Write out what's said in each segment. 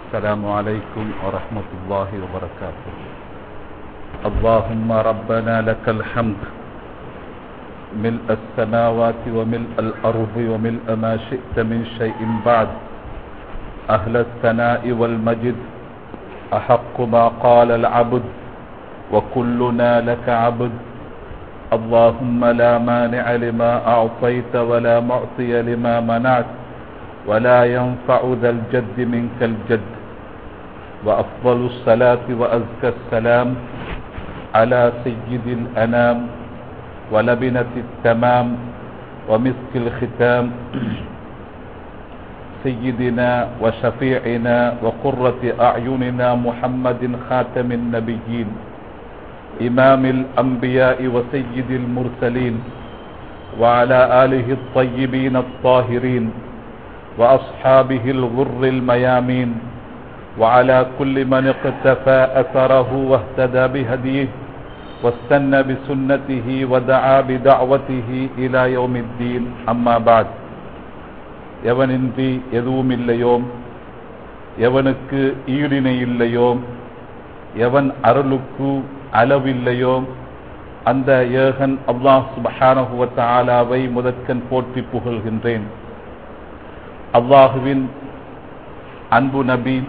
السلام عليكم ورحمة الله وبركاته اللهم ربنا لك الحمد ملء السماوات وملء الأرض وملء ما شئت من شيء بعد أهل الثناء والمجد أحق ما قال العبد وكلنا لك عبد اللهم لا مانع لما أعطيت ولا معطي لما منعت ولا ينفع ذا الجد منك الجد وأفضل الصلاة وأزكى السلام على سيد الأنام ولبنة التمام ومسك الختام سيدنا وشفيعنا وقرة أعيننا محمد خاتم النبيين إمام الأنبياء وسيد المرسلين وعلى آله الطيبين الطاهرين وأصحابه الغر الميامين وعلى كل من اقتفى أثره واهتدى بهديه واستنى بسنته ودعا بدعوته إلى يوم الدين أما بعد எவனின்றி எதுவும் இல்லையோம் எவனுக்கு ஈடிணை இல்லையோம் எவன் அருளுக்கு அளவில்லையோம் அந்த ஏகன் அல்லாஹ் சுபஹானஹுவத் ஆலாவை முதற்கண் போற்றி புகழ்கின்றேன் அல்லாஹுவின் அன்பு நபி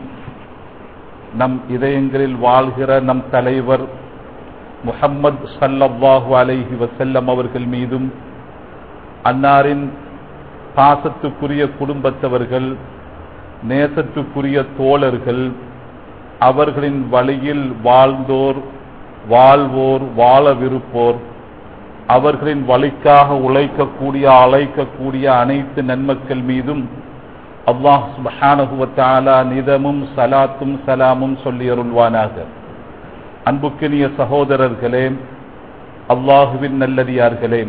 நம் இதயங்களில் வாழ்கிற நம் தலைவர் முஹம்மது சல்லல்லாஹு அலைஹி வசல்லம் அவர்கள் மீதும் அன்னாரின் பாசத்துக்குரிய குடும்பத்தவர்கள் நேசத்துக்குரிய தோழர்கள் அவர்களின் வழியில் வாழ்ந்தோர் வாழ்வோர் வாழவிருப்போர் அவர்களின் வழிக்காக உழைக்கக்கூடிய அழைக்கக்கூடிய அனைத்து நன்மக்கள் மீதும் அல்லாஹ் சுபஹானகுவத்தாலா நிதமும் சலாத்தும் சலாமும் சொல்லி அருள்வானாக அன்புக்கினிய சகோதரர்களே அல்லாஹுவின் நல்லடியார்களே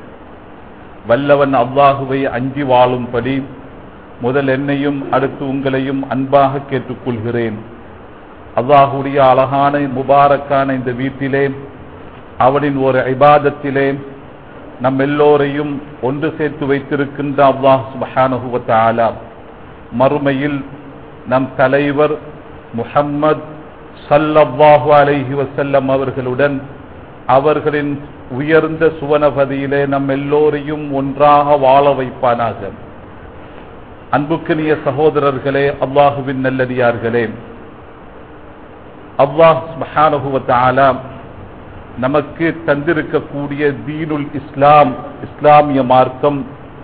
வல்லவன் அல்லாஹுவை அஞ்சி வாழும்படி முதல் என்னையும் அடுத்து உங்களையும் அன்பாக கேட்டுக்கொள்கிறேன் அல்லாஹுடைய அழகான முபாரக்கான இந்த வீட்டிலே அவனின் ஒரு ஐபாதத்திலே நம் எல்லோரையும் ஒன்று சேர்த்து வைத்திருக்கின்ற அல்லாஹ் சுபஹானுவத்த ஆலா மறுமையில் நம் தலைவர் முஹம்மது சல்லல்லாஹு அலைஹி வசல்லம் அவர்களுடன் அவர்களின் உயர்ந்த சுவனபதியிலே நம் எல்லோரையும் ஒன்றாக வாழ வைப்பானாக அன்புக்கினிய சகோதரர்களே அல்லாஹுவின் நல்லடியார்களே அல்லாஹ் மஹானுவத் ஆலாம் நமக்கு தந்திருக்கக்கூடிய தீனுல் இஸ்லாம் இஸ்லாமிய மார்க்கம்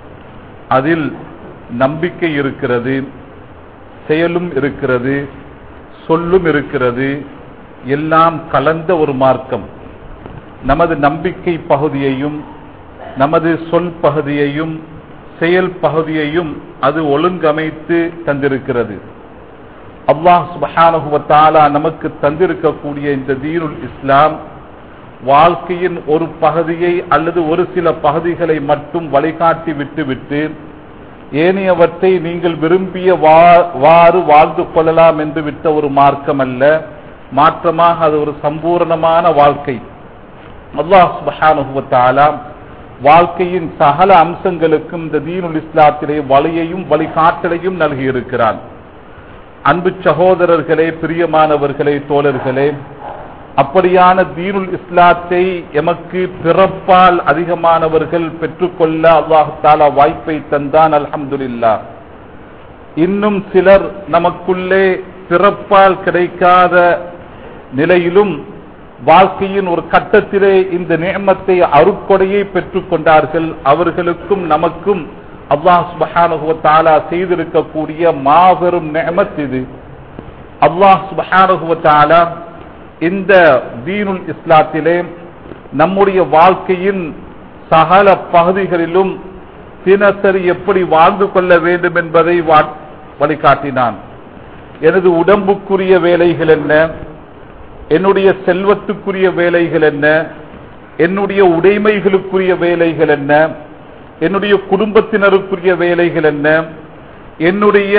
அதில் நம்பிக்கை இருக்கிறது செயலும் இருக்கிறது சொல்லும் இருக்கிறது எல்லாம் கலந்த ஒரு மார்க்கம் நமது நம்பிக்கை பகுதியையும் நமது சொல் பகுதியையும் செயல் பகுதியையும் அது ஒழுங்கமைத்து தந்திருக்கிறது அல்லாஹ் சுபஹானுவத்தாலா நமக்கு தந்திருக்கக்கூடிய இந்த தீனுல் இஸ்லாம் வாழ்க்கையின் ஒரு பகுதியை அல்லது ஒரு சில பகுதிகளை மட்டும் வழிகாட்டி விட்டுவிட்டு ஏனையவற்றை நீங்கள் விரும்பிய வாறு வாழ்ந்து கொள்ளலாம் என்று விட்ட ஒரு மார்க்கம் அல்ல மாற்றமாக அது ஒரு சம்பூர்ணமான வாழ்க்கை அல்லாஹ் சுபஹானுவத்தாலா வாழ்க்கையின் சகல அம்சங்களுக்கும் இந்த தீனுல் இஸ்லாத்திலே வழியையும் வழிகாட்டலையும் நல்கியிருக்கிறான் அன்பு சகோதரர்களே பிரியமானவர்களே தோழர்களே அப்படியான தீனுல் இஸ்லாத்தை எமக்கு பிறப்பால் அதிகமானவர்கள் பெற்றுக்கொள்ள அல்லாஹாலா வாய்ப்பை தந்தான் அல்ஹம்துல்லா இன்னும் சிலர் நமக்குள்ளே பிறப்பால் கிடைக்காத நிலையிலும் வாழ்க்கையின் ஒரு கட்டத்திலே இந்த நியமத்தை அருக்கொடையை பெற்றுக் கொண்டார்கள் அவர்களுக்கும் நமக்கும் அல்லாஹ் சுபஹானுகுவத்தாலா செய்திருக்கக்கூடிய மாபெரும் நியமத் இது அல்லாஹ் சுபஹானுகுவத்தாலா இந்த தீனுல் இஸ்லாத்திலே நம்முடைய வாழ்க்கையின் சகல பகுதிகளிலும் தினசரி எப்படி வாழ்ந்து கொள்ள வேண்டும் என்பதை வழிகாட்டினான் எனது உடம்புக்குரிய வேலைகள் என்ன என்னுடைய செல்வத்துக்குரிய வேலைகள் என்ன என்னுடைய உடைமைகளுக்குரிய வேலைகள் என்ன என்னுடைய குடும்பத்தினருக்குரிய வேலைகள் என்ன என்னுடைய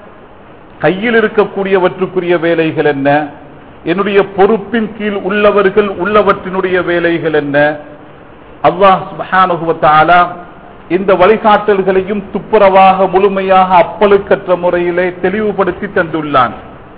கையில் இருக்கக்கூடியவற்றுக்குரிய வேலைகள் என்ன என்னுடைய பொறுப்பின் கீழ் உள்ளவர்கள் உள்ளவற்றினுடைய வேலைகள் என்ன அல்லாஹ் சுப்ஹானஹு வ தஆலா இந்த வழிகாட்டல்களையும் துப்புரவாக முழுமையாக அப்பழுக்கற்ற முறையிலே தெளிவுபடுத்தி தந்துள்ளான்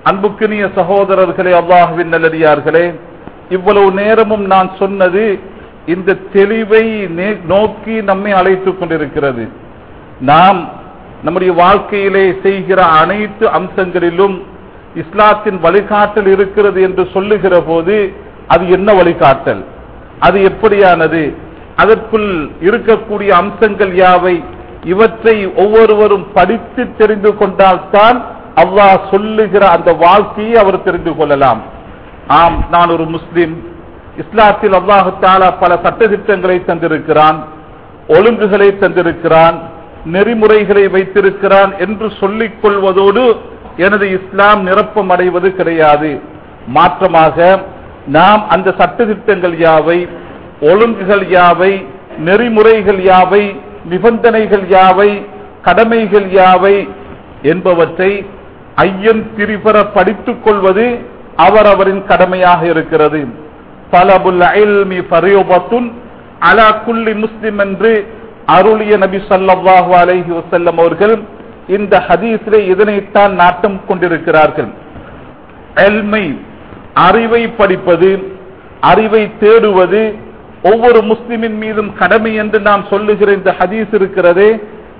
அன்புக்கினிய சகோதரர்களே அல்லாஹுவின் நல்லடியார்களே இவ்வளவு நேரமும் நான் சொன்னது இந்த தெளிவை நே- நோக்கி நம்மை அழைத்துக் கொண்டிருக்கிறது நாம் நம்முடைய வாழ்க்கையிலே செய்கிற அனைத்து அம்சங்களிலும் இஸ்லாத்தின் வழிகாட்டல் இருக்கிறது என்று சொல்லுகிற போது அது என்ன வழிகாட்டல் அது எப்படியானது அதற்குள் இருக்கக்கூடிய அம்சங்கள் யாவை இவற்றை ஒவ்வொருவரும் படித்து தெரிந்து கொண்டால்தான் அல்லாஹ் சொல்லுகிற அந்த வாழ்க்கையை அவர் தெரிந்து கொள்ளலாம் ஆம் நான் ஒரு முஸ்லிம் இஸ்லாத்தில் அல்லாஹு தாலா பல சட்டதிட்டங்களை தந்திருக்கிறான் ஒழுங்குகளை தந்திருக்கிறான் நெறிமுறைகளை வைத்திருக்கிறான் என்று சொல்லிக் கொள்வதோடு எனது இஸ்லாம் நிரப்பம் அடைவது கிடையாது மாற்றமாக நாம் அந்த சட்டதிட்டங்கள் யாவை ஒழுங்குகள் யாவை நெறிமுறைகள் யாவை நிபந்தனைகள் யாவை கடமைகள் யாவை என்பவற்றை ஐயன் திரிபர படித்துக் கொள்வது அவரவரின் கடமையாக இருக்கிறது தலபுல் இல்மி ஃபரியுபத்துன் அலா குல்லி முஸ்லிம் என்று அருளிய நபி ஸல்லல்லாஹு அலைஹி வஸல்லம் அவர்கள் இந்த ஹதீஸிலே இதனைத்தான் நாட்டம் கொண்டிருக்கிறார்கள் எல்மை அறிவை படிப்பது அறிவை தேடுவது ஒவ்வொரு முஸ்லிமின் மீதும் கடமை என்று நாம் சொல்லுகிற இந்த ஹதீஸ் இருக்கிறதே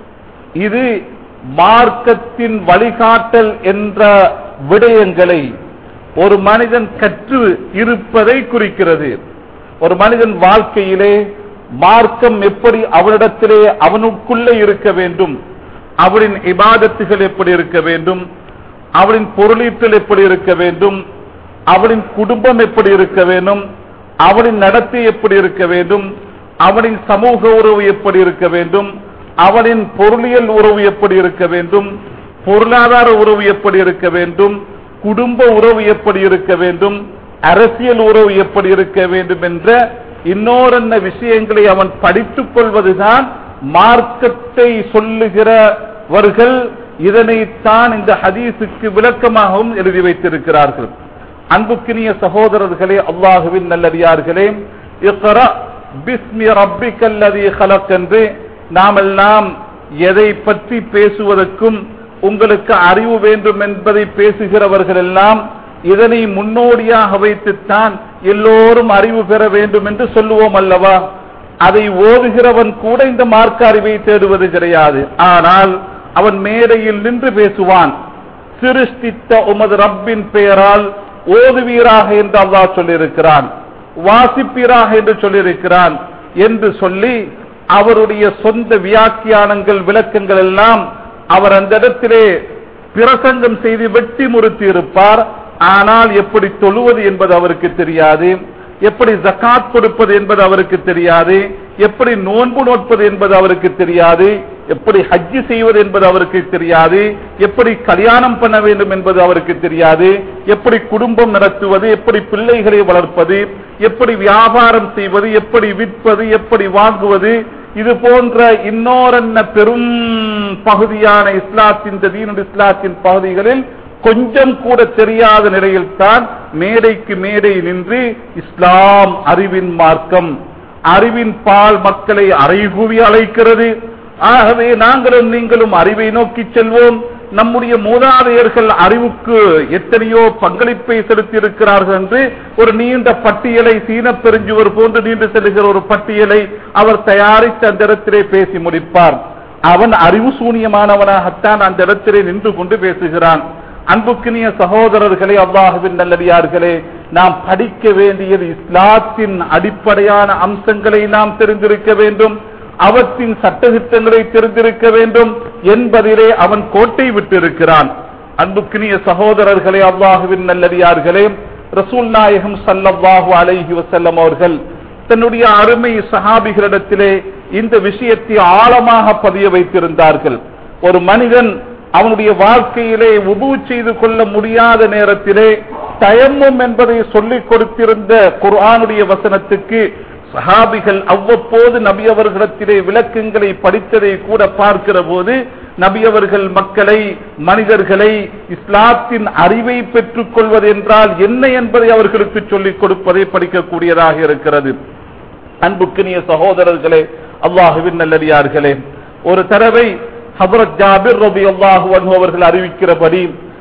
இது மார்க்கத்தின் வழிகாட்டல் என்ற விடயங்களை ஒரு மனிதன் கற்று இருப்பதை குறிக்கிறது ஒரு மனிதன் வாழ்க்கையிலே மார்க்கம் எப்படி அவனிடத்திலே அவனுக்குள்ளே இருக்க வேண்டும் அவனின் இபாதத்துகள் எப்படி இருக்க வேண்டும் அவனின் பொருளீட்டல் எப்படி இருக்க வேண்டும் அவனின் குடும்பம் எப்படி இருக்க வேண்டும் அவனின் நடத்தை எப்படி இருக்க வேண்டும் அவனின் சமூக உறவு எப்படி இருக்க வேண்டும் அவனின் பொருளியல் உறவு எப்படி இருக்க வேண்டும் பொருளாதார உறவு எப்படி இருக்க வேண்டும் குடும்ப உறவு எப்படி இருக்க வேண்டும் அரசியல் உறவு எப்படி இருக்க வேண்டும் என்ற இன்னோரென்ன விஷயங்களை அவன் படித்துக் கொள்வதுதான் மார்க்கத்தை சொல்லுகிறவர்கள் இதனைத்தான் இந்த ஹதீஸுக்கு விளக்கமாகவும் எழுதி வைத்திருக்கிறார்கள் அன்புக்கினிய சகோதரர்களே அல்லாஹுவின் நல்லடியார்களே இக்ரா பிஸ்மி ரப்பிக்கல்லதி ஹலக் என்று நாமெல்லாம் எதை பற்றி பேசுவதற்கும் உங்களுக்கு அறிவு வேண்டும் என்பதை பேசுகிறவர்கள் எல்லாம் இதனை முன்னோடியாக வைத்துத்தான் எல்லோரும் அறிவு பெற வேண்டும் என்று சொல்லுவோம் அல்லவா அதை ஓதுகிறவன் கூட இந்த மார்க்க அறிவை தேடுவது கிடையாது ஆனால் அவன் மேடையில் நின்று பேசுவான் சிருஷ்டித்த உமது ரப்பின் பெயரால் ஓதுவீராக என்று அல்லாஹ் சொல்லியிருக்கிறான் வாசிப்பீராக என்று சொல்லியிருக்கிறான் என்று சொல்லி அவருடைய சொந்த வியாக்கியானங்கள் விளக்கங்கள் எல்லாம் அவர் அந்த இடத்திலே பிரசங்கம் செய்து வெட்டி முறுத்தி இருப்பார் ஆனால் எப்படி தொழுவது என்பது அவருக்கு தெரியாது எப்படி ஜக்காத் கொடுப்பது என்பது அவருக்கு தெரியாது எப்படி நோன்பு நோட்பது என்பது அவருக்கு தெரியாது எப்படி ஹஜ்ஜி செய்வது என்பது அவருக்கு தெரியாது எப்படி கல்யாணம் பண்ண வேண்டும் என்பது அவருக்கு தெரியாது எப்படி குடும்பம் நடத்துவது எப்படி பிள்ளைகளை வளர்ப்பது எப்படி வியாபாரம் செய்வது எப்படி விற்பது எப்படி வாங்குவது இது போன்ற இன்னோரென்ன பெரும் பகுதியான இஸ்லாத்தின் இந்த தீனுல் இஸ்லாத்தின் பகுதிகளில் கொஞ்சம் கூட தெரியாத நிலையில் தான் மேடைக்கு மேடை நின்று இஸ்லாம் அறிவின் மார்க்கம் அறிவின் பால் மக்களை அறைகூவி அழைக்கிறது ஆகவே நாங்களும் நீங்களும் அறிவை நோக்கி செல்வோம் நம்முடைய மூதாதையர்கள் அறிவுக்கு எத்தனையோ பங்களிப்பை செலுத்தி இருக்கிறார்கள் என்று ஒரு நீண்ட பட்டியலை சீன பெருஞ்சுவர் போன்று நீண்டு செல்லுகிற ஒரு பட்டியலை அவர் தயாரித்து அந்த இடத்திலே பேசி முடிப்பார் அவன் அறிவு சூனியமானவனாகத்தான் அந்த இடத்திலே நின்று கொண்டு பேசுகிறான் அன்புக்கினிய சகோதரர்களே அல்லாஹுவின் நல்லடியார்களே நாம் படிக்க வேண்டியது இஸ்லாத்தின் அடிப்படையான அம்சங்களை நாம் தெரிந்திருக்க வேண்டும் அவற்றின் சட்டதிட்டங்களை தெரிந்திருக்க வேண்டும் என்பதிலே அவன் கோட்டை விட்டிருக்கிறான் அன்புக்கினிய சகோதரர்களே அல்லாஹுவின் நல்லடியார்களே ரசூல் நாயகம் சல்லல்லாஹு அலைஹி வஸல்லம் அவர்கள் தன்னுடைய அருமை சஹாபிகளிடத்திலே இந்த விஷயத்தை ஆழமாக பதிய வைத்திருந்தார்கள் ஒரு மனிதன் அவனுடைய வாழ்க்கையிலே உபு செய்து கொள்ள முடியாத நேரத்திலே தயம்மம் என்பதை சொல்லிக் கொடுத்திருந்த குர்ஆனுடைய வசனத்துக்கு சஹாபிகள் அவ்வப்போது நபி அவர்களிடத்திலே விளக்கங்களை படித்ததை கூட பார்க்கிற போது நபி அவர்கள் மக்களை மனிதர்களை இஸ்லாத்தின் அறிவை பெற்றுக் கொள்வது என்றால் என்ன என்பதை அவர்களுக்கு சொல்லிக் கொடுப்பதை படிக்கக்கூடியதாக இருக்கிறது அன்புக்கினிய சகோதரர்களே அல்லாஹுவின் நல்லடியார்களே ஒரு தடவை ஹபரத் ஜாபிர் ரபி அல்லாஹு அவர்கள் அறிவிக்கிறபடி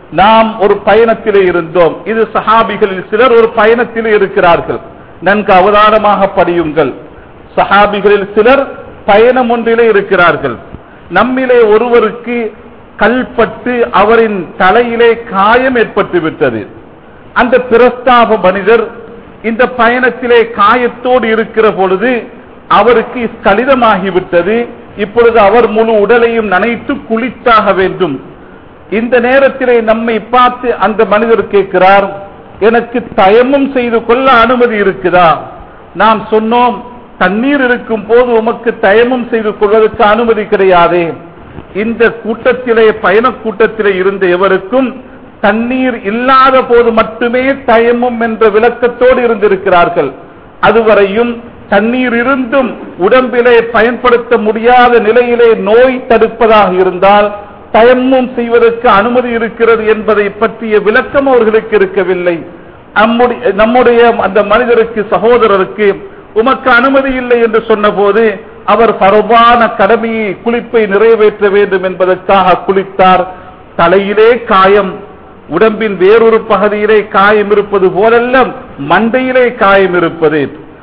நாம் ஒரு பயணத்திலே இருந்தோம் இது சஹாபிகளில் சிலர் ஒரு பயணத்திலே இருக்கிறார்கள் நன்கு அவதானமாக படியுங்கள் சஹாபிகளில் சிலர் பயணம் ஒன்றிலே இருக்கிறார்கள் நம்மிலே ஒருவருக்கு கல்பட்டு அவரின் தலையிலே காயம் ஏற்பட்டு விட்டது அந்த பிரஸ்தாப மனிதர் இந்த பயணத்திலே காயத்தோடு இருக்கிற பொழுது அவருக்கு கலிதமாகிவிட்டது இப்பொழுது அவர் முழு உடலையும் நனைத்து குளித்தாக வேண்டும் இந்த நேரத்திலே நம்மை பார்த்து அந்த மனிதர் கேட்கிறார் எனக்கு தயமும் செய்து கொள்ள அனுமதி இருக்குதா நாம் சொன்னோம் தண்ணீர் இருக்கும் போது உமக்கு தயமும் செய்து கொள்வதற்கு அனுமதி கிடையாதே இந்த கூட்டத்திலே பயண கூட்டத்திலே இருந்த எவருக்கும் தண்ணீர் இல்லாத போது மட்டுமே தயமும் என்ற விளக்கத்தோடு இருந்திருக்கிறார்கள் அதுவரையும் தண்ணீர் இருந்தும் உடம்பிலே பயன்படுத்த முடியாத நிலையிலே நோய் தடுப்பதாக இருந்தால் தயமும் செய்வதற்கு அனுமதி இருக்கிறது என்பதை பற்றிய விளக்கம் அவர்களுக்கு இருக்கவில்லை நம்முடைய நம்முடைய அந்த மனிதருக்கு சகோதரருக்கு உமக்கு அனுமதி இல்லை என்று சொன்னபோது அவர் பரவான கடமையை குளிப்பை நிறைவேற்ற வேண்டும் என்பதற்காக குளித்தார் தலையிலே காயம் உடம்பின் வேறொரு பகுதியிலே காயம் இருப்பது போலல்ல மண்டையிலே காயம் இருப்பது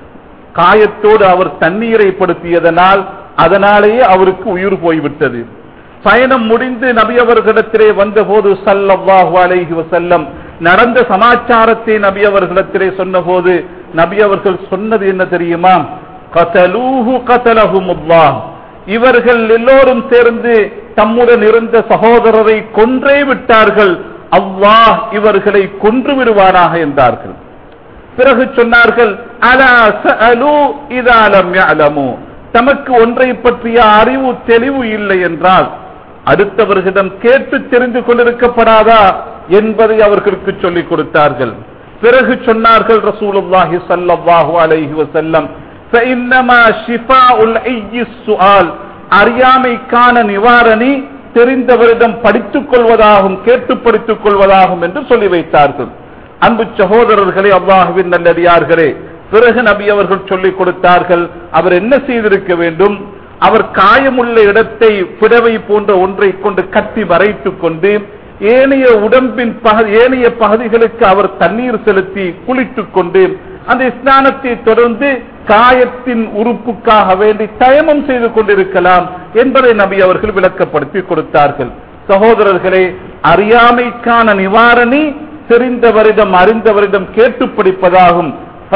காயத்தோடு அவர் தண்ணீரை படுத்தியதனால் அதனாலேயே அவருக்கு உயிர் போய்விட்டது பயணம் முடிந்து நபி அவர்களிடத்திலே வந்தபோது சல்லல்லாஹு அலைஹி வஸல்லம் நடந்த சமாச்சாரத்தை நபி அவர்களிடத்திலே சொன்னபோது நபி அவர்கள் சொன்னது என்ன தெரியுமா கதலூஹு கதலஹுமுல்லாஹ் இவர்கள் எல்லோரும் சேர்ந்து தம்முடன் இருந்த சகோதரரை கொன்றே விட்டார்கள் அல்லாஹ் இவர்களை கொன்று விடுவானாக என்றார்கள் பிறகு சொன்னார்கள் அலா சஅலு இதா லம் யஅலமு தமக்கு ஒன்றை பற்றிய அறிவு தெளிவு இல்லை என்றால் அடுத்தவர்களிடம் கேட்டு தெரிந்து கொண்டிருக்கப்படாதா என்பதை அவர்களுக்கு சொல்லிக் கொடுத்தார்கள் பிறகு சொன்னார்கள் ரசூலுல்லாஹி ஸல்லல்லாஹு அலைஹி வஸல்லம் فإنما شفاء الأي السؤال அறியாமைக்கான நிவாரணி தெரிந்தவரிடம் படித்துக் கொள்வதாகும் கேட்டு படித்துக் கொள்வதாகும் என்று சொல்லி வைத்தார்கள் அன்பு சகோதரர்களே அல்லாஹுவின் நல்லடியார்களே பிறகு நபி அவர்கள் சொல்லிக் கொடுத்தார்கள் அவர் என்ன செய்திருக்க வேண்டும் அவர் காயமுள்ள இடத்தை புடவை போன்ற ஒன்றை கொண்டு கட்டி மறைத்துக் கொண்டு ஏனைய உடம்பின் பகுதி ஏனைய பகுதிகளுக்கு அவர் தண்ணீர் செலுத்தி குளித்துக் கொண்டு அந்த ஸ்நானத்தை தொடர்ந்து காயத்தின் உறுப்புக்காக வேண்டி தயமம் செய்து கொண்டிருக்கலாம் என்பதை நபி அவர்கள் விளக்கப்படுத்தி கொடுத்தார்கள் சகோதரர்களே அறியாமைக்கான நிவாரணி தெரிந்தவரிடம் அறிந்தவரிடம் கேட்டு படிப்பதாகும்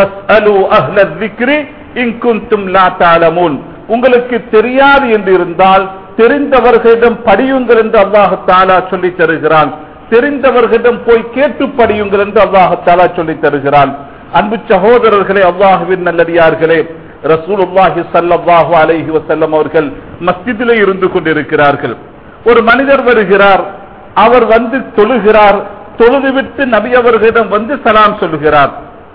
உங்களுக்கு தெரியாது என்று இருந்தால் தெரிந்தவர்களிடம் படியுங்கள் என்று அல்லாஹாலா சொல்லி தருகிறான் தெரிந்தவர்களிடம் போய் கேட்டு படியுங்கள் என்று அல்லாஹாலா சொல்லி தருகிறான் அன்பு சகோதரர்களே அல்லாஹுவின் நல்லடியார்களே ரசூலுல்லாஹி ஸல்லல்லாஹு அலைஹி வஸல்லம் அவர்கள் மஸ்ஜிதிலே இருந்து கொண்டிருக்கிறார்கள் ஒரு மனிதர் வருகிறார் அவர் வந்து தொழுகிறார் தொழுதுவிட்டு நபி அவர்களிடம் வந்து சலாம் சொல்லுகிறார்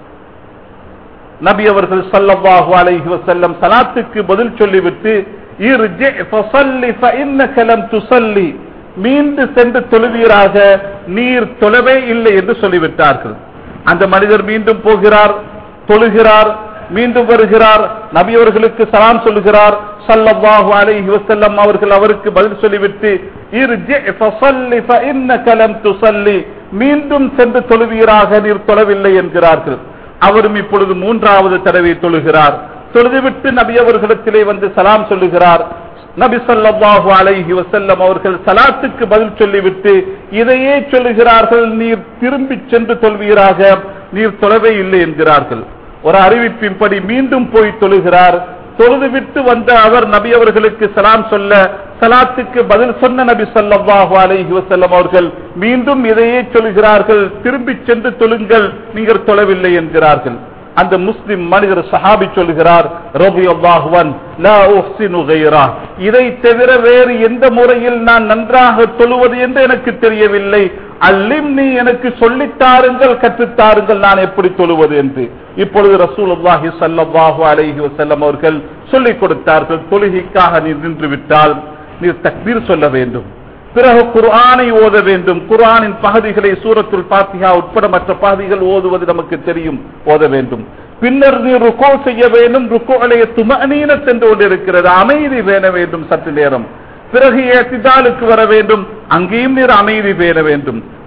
நபி அவர்கள் ஸல்லல்லாஹு அலைஹி வஸல்லம் சலாத்துக்கு பதில் சொல்லிவிட்டு இர்ஜி ஃபஸல்லி ஃபஇன்னக லம் துஸல்லி மீண்டு சென்று தொழுவீராக நீர் தொழவே இல்லை என்று சொல்லிவிட்டார்கள் அந்த மனிதர் மீண்டும் போகிறார் தொழுகிறார் மீண்டும் வருகிறார் நபி அவர்களுக்கு சலாம் சொல்லுகிறார் சல்லல்லாஹு அலைஹி வஸல்லம் அவர்கள் அவருக்கு பதில் சொல்லிவிட்டு இர்ஜி ஃபஸல்லி ஃபஇன்னக லம் துஸல்லி மீண்டும் சென்று தொழுவீராக நீர் தொழவில்லை என்கிறார்கள் அவரும் இப்பொழுது மூன்றாவது தடவை தொழுகிறார் தொழுதுவிட்டு நபி அவர்களிடத்திலே வந்து சலாம் சொல்லுகிறார் நபி ஸல்லல்லாஹு அலைஹி வஸல்லம் அவர்கள் சலாத்துக்கு பதில் சொல்லிவிட்டு இதையே சொல்லுகிறார்கள் நீர் திரும்பி சென்று தொல்வீராக நீர் தொழவே இல்லை என்கிறார்கள் ஒரு அறிவிப்பின்படி மீண்டும் போய் தொழுகிறார் தொழுதுவிட்டு வந்த அவர் நபி அவர்களுக்கு சலாம் சொல்ல சலாத்துக்கு பதில் சொன்ன நபி ஸல்லல்லாஹு அலைஹி வஸல்லம் அவர்கள் மீண்டும் இதையே சொல்கிறார்கள் திரும்பி சென்று தொழுங்கள் நீங்கள் தொழவில்லை என்கிறார்கள் அந்த முஸ்லிம் மனிதர் சஹாபி சொல்கிறார் ரபி அல்லாஹுவன் இதை தவிர வேறு எந்த முறையில் நான் நன்றாக தொழுவது என்று எனக்கு தெரியவில்லை அல்லிம் நீ எனக்கு சொல்லித்தாருங்கள் கற்றுத்தாருங்கள் நான் எப்படி தொழுவது என்று இப்பொழுது ரசூலுல்லாஹி ஸல்லல்லாஹு அலைஹி வஸல்லம் அவர்கள் சொல்லிக் கொடுத்தார்கள் தொழுகைக்காக நீ நின்று விட்டால் நீர் தக்பீர் சொல்ல வேண்டும் பிறகு குர்ஆனை ஓத வேண்டும் குர்ஆனின் பகுதிகளை சூரத்துல் பாத்திஹா உட்பட மற்ற பகுதிகள் ஓதுவது நமக்கு தெரியும் ஓத வேண்டும் பின்னர் நீ ருக்கோ செய்ய வேண்டும் ருக்கோலைய துமனீன சென்று கொண்டிருக்கிறது அமைதி பேண வேண்டும் சற்று நேரம் பிறகு ஏத்திதாலுக்கு வர வேண்டும் அங்கேயும் நீர் அமைதி பேண வேண்டும்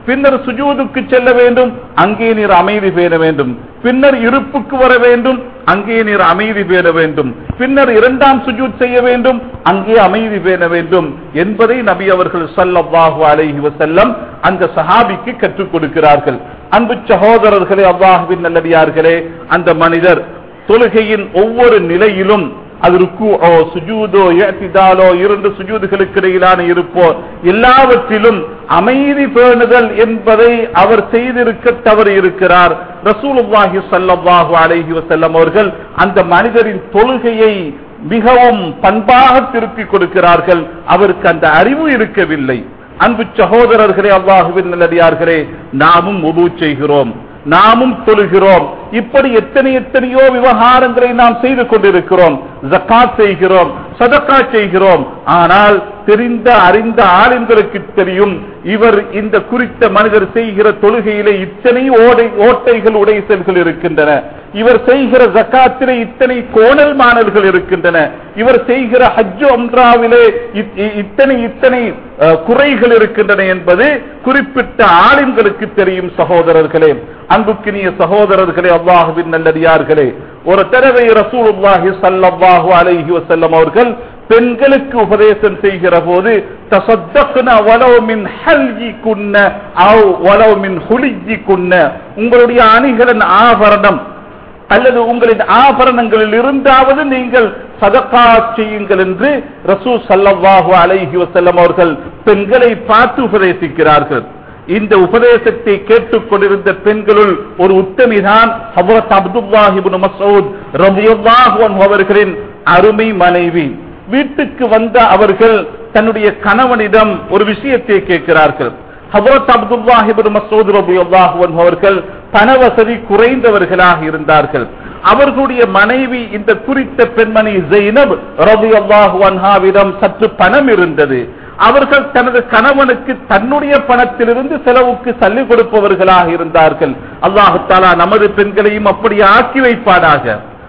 பின்னர் சுஜூதுக்கு செல்ல வேண்டும் அங்கே நீர் அமைதி பேண வேண்டும் பின்னர் இருப்புக்கு வர வேண்டும் அங்கே நீர் அமைதி பேண வேண்டும் பின்னர் இரண்டாம் சுஜூத் செய்ய வேண்டும் அங்கே அமைதி பேண வேண்டும் என்பதை நபி அவர்கள் ஸல்லல்லாஹு அலைஹி வஸல்லம் அந்த சஹாபிக்கு கற்றுக் கொடுக்கிறார்கள் அன்பு சகோதரர்களே அல்லாஹுவின் நல்லடியார்களே அந்த மனிதர் தொழுகையின் ஒவ்வொரு நிலையிலும் அது ருக்குஓ சுஜூதோ ஏத்திதாலோ இரண்டு சுஜூதுகளுக்கு இடையிலான இருப்போ எல்லாவற்றிலும் அமைதி பேணுதல் என்பதை அவர் செய்திருக்க தவறு இருக்கிறார் ரசூலுல்லாஹி ஸல்லல்லாஹு அலைஹி வஸல்லம் அவர்கள் அந்த மனிதரின் தொழுகையை மிகவும் பண்பாக திருப்பி கொடுக்கிறார்கள் அவருக்கு அந்த அறிவு இருக்கவில்லை அன்பு சகோதரர்களே அல்லாஹுவின் நல்லடியார்களே நாமும் உது செய்கிறோம் நாமும் தொழுகிறோம் இப்படி எத்தனை எத்தனையோ விவகாரங்களை நாம் செய்து கொண்டிருக்கிறோம் ஜக்காத் செய்கிறோம் சதக்கா செய்கிறோம் ஆனால் தெரிந்த அறிந்த ஆளுங்களுக்கு தெரியும் இவர் இந்த குறித்த மனிதர் செய்கிற தொழுகையிலே இத்தனை ஓடை ஓட்டைகள் உடைசல்கள் இருக்கின்றன இவர் செய்கிற ஜக்காத்திலே இத்தனை கோணல் மாணல்கள் இருக்கின்றன இவர் செய்கிற ஹஜ்ஜு அம்ராவிலே இத்- இ- இத்தனை இத்தனை அஹ், குறைகள் இருக்கின்றன என்பது குறிப்பிட்ட ஆளுங்களுக்கு தெரியும் சகோதரர்களே அன்புக்கினிய சகோதரர்களே அல்லாஹுவின் நல்லடியார்களே ஒரு தடவை ரசூலுல்லாஹி ஸல்லல்லாஹு அலைஹி வஸல்லம் அவர்கள் பெண்களுக்கு உபதேசம் செய்கிற போது தசத்தக்ன வலவ் மின் ஹல்யிகுன்ன அவ் வலவ் மின் ஹுலியிகுன்ன உங்களுடைய அணிகளின் ஆபரணம் அல்லது உங்களின் ஆபரணங்களில் இருந்தாவது நீங்கள் சதக்கா செய்யுங்கள் என்று ரசூல் ஸல்லல்லாஹு அலைஹி வஸல்லம் அவர்கள் பெண்களை பார்த்து உபதேசிக்கிறார்கள் இந்த உபதேசத்தை கேட்டுக் கொண்டிருந்த பெண்களுள் ஒரு உத்தமிதான் ஹபரத் அப்துல்லாஹி இப்னு மஸ்ஊத் ரலியல்லாஹு அன்ஹு அவர்களின் அருமை மனைவி வீட்டுக்கு வந்த அவர்கள் தன்னுடைய கணவனிடம் ஒரு விஷயத்தை கேட்கிறார்கள் ஹபரத் அப்துல்லாஹி இப்னு மஸ்ஊத் ரலியல்லாஹு அன்ஹு அவர்கள் பண வசதி குறைந்தவர்களாக இருந்தார்கள் அவர்களுடைய மனைவி இந்த குறித்த பெண்மணி ஜெயினப் ரலியல்லாஹு அன்ஹாவிடம் சற்று பணம் இருந்தது அவர்கள் தனது கணவனுக்கு தன்னுடைய பணத்திலிருந்து செலவுக்கு சல்லி கொடுப்பவர்களாக இருந்தார்கள் அல்லாஹு தாலா நமது பெண்களையும் அப்படி ஆக்கி வைப்பானாக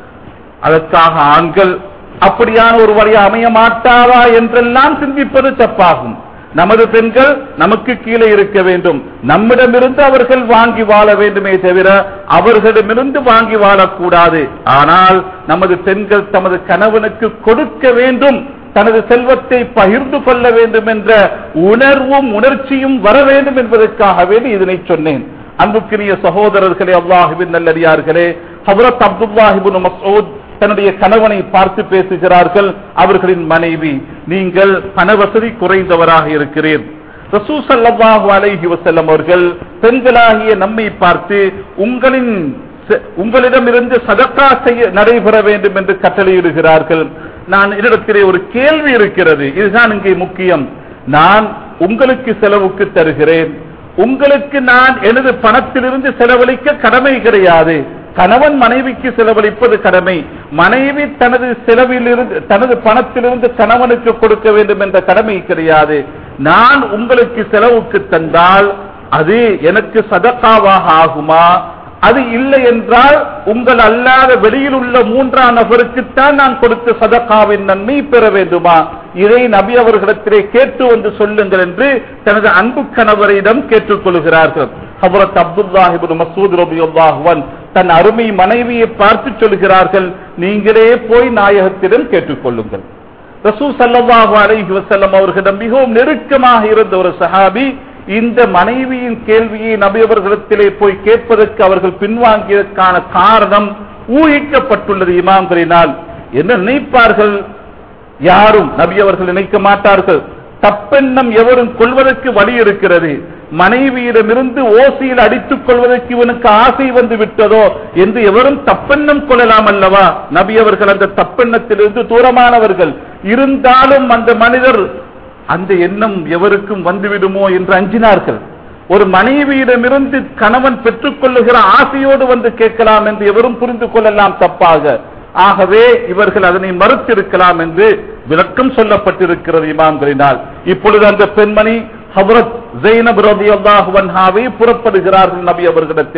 அதற்காக ஆண்கள் அப்படியான ஒரு வழி அமைய மாட்டாரா என்றெல்லாம் சிந்திப்பது தப்பாகும் நமது பெண்கள் நமக்கு கீழே இருக்க வேண்டும் நம்மிடமிருந்து அவர்கள் வாங்கி வாழ வேண்டுமே தவிர அவர்களிடமிருந்து வாங்கி வாழக்கூடாது ஆனால் நமது பெண்கள் தமது கணவனுக்கு கொடுக்க வேண்டும் தனது செல்வத்தை பகிர்ந்து கொள்ள வேண்டும் என்ற உணர்வும் உணர்ச்சியும் வர வேண்டும் என்பதற்காக வேண்டி இதனை சொன்னேன் அன்புக்குரிய சகோதரர்களே அல்லாஹுவின் நல்லடியார்களே ஹபரத் அப்துல்லாஹிபின் மசூத் தன்னுடைய கணவனை பார்த்து பேசுகிறார்கள் அவர்களின் மனைவி நீங்கள் பணவசதி குறைந்தவராக இருக்கிறீர் ரசூ ஸல்லல்லாஹு அலைஹி வஸல்லம் அவர்கள் பெண்களாகிய நம்மை பார்த்து உங்களின் செ- உங்களிடமிருந்து சதக்கா செய்ய நடைபெற வேண்டும் என்று கட்டளையிடுகிறார்கள் நான் என்னிடத்திலே ஒரு கேள்வி இருக்கிறது இதுதான் இங்கே முக்கியம் நான் உங்களுக்கு செலவுக்கு தருகிறேன் உங்களுக்கு நான் எனது பணத்திலிருந்து செலவழிக்க கடமை கிடையாது கணவன் மனைவிக்கு செலவழிப்பது கடமை மனைவி தனது செலவிலிருந்து தனது பணத்திலிருந்து கணவனுக்கு கொடுக்க வேண்டும் என்ற கடமை கிடையாது நான் உங்களுக்கு செலவுக்கு தந்தால் அது எனக்கு சதக்காவாக ஆகுமா அது இல்லை என்றால் உங்கள் அல்லாத வெளியில் உள்ள மூன்றாம் நபருக்குத்தான் நான் கொடுத்த சதக்காவின் நன்மை பெற வேண்டுமா இதை நபி அவர்களிடத்திலே கேட்டு வந்து சொல்லுங்கள் என்று தனது அன்பு கணவரிடம் கேட்டுக்கொள்கிறார்கள் ஹபரத் அப்துல்லாஹிபின் மசூத் ரபியுல்லாஹுவன் தன் அருமை மனைவியை பார்த்து சொல்கிறார்கள் நீங்களே போய் நாயகத்திடம் கேட்டுக்கொள்ளுங்கள் ரசூ சல்லல்லாஹு அலைஹி வஸல்லம் அவர்களிடம் மிகவும் நெருக்கமாக இருந்த ஒரு சஹாபி இந்த மனைவியின் கேள்வியை நபி அவர்களிடத்திலே போய் கேட்பதற்கு அவர்கள் பின்வாங்கியதற்கான காரணம் ஊகிக்கப்பட்டுள்ளது இமாம்களினால் என்ன நினைப்பார்கள் யாரும் நபி அவர்கள் நினைக்க மாட்டார்கள் தப்பெண்ணம் எவரும் கொள்வதற்கு வழி இருக்கிறது மனைவியிடமிருந்து ஓசையில் அடித்துக் கொள்வதற்கு இவனுக்கு ஆசை வந்து விட்டதோ என்று எவரும் தப்பெண்ணம் கொள்ளலாம் அல்லவா நபி அவர்கள் அந்த தப்பெண்ணத்திலிருந்து தூரமானவர்கள் இருந்தாலும் அந்த மனிதர் அந்த எண்ணம் எவருக்கும் வந்துவிடுமோ என்று அஞ்சினார்கள் ஒரு மனைவியிடமிருந்து கணவன் பெற்றுக் கொள்ளுகிற ஆசையோடு வந்து கேட்கலாம் என்று எவரும் புரிந்து கொள்ளலாம் தப்பாக ஆகவே இவர்கள் அதனை மறுத்திருக்கலாம் என்று விளக்கம் சொல்லப்பட்டிருக்கிறது இமாம்களினால் இப்பொழுது அந்த பெண்மணி ஹபரத் ஜெயினப் ரலியல்லாஹு அன்ஹாவை புறப்படுகிறார்கள் நபி அவர்களிடத்திலே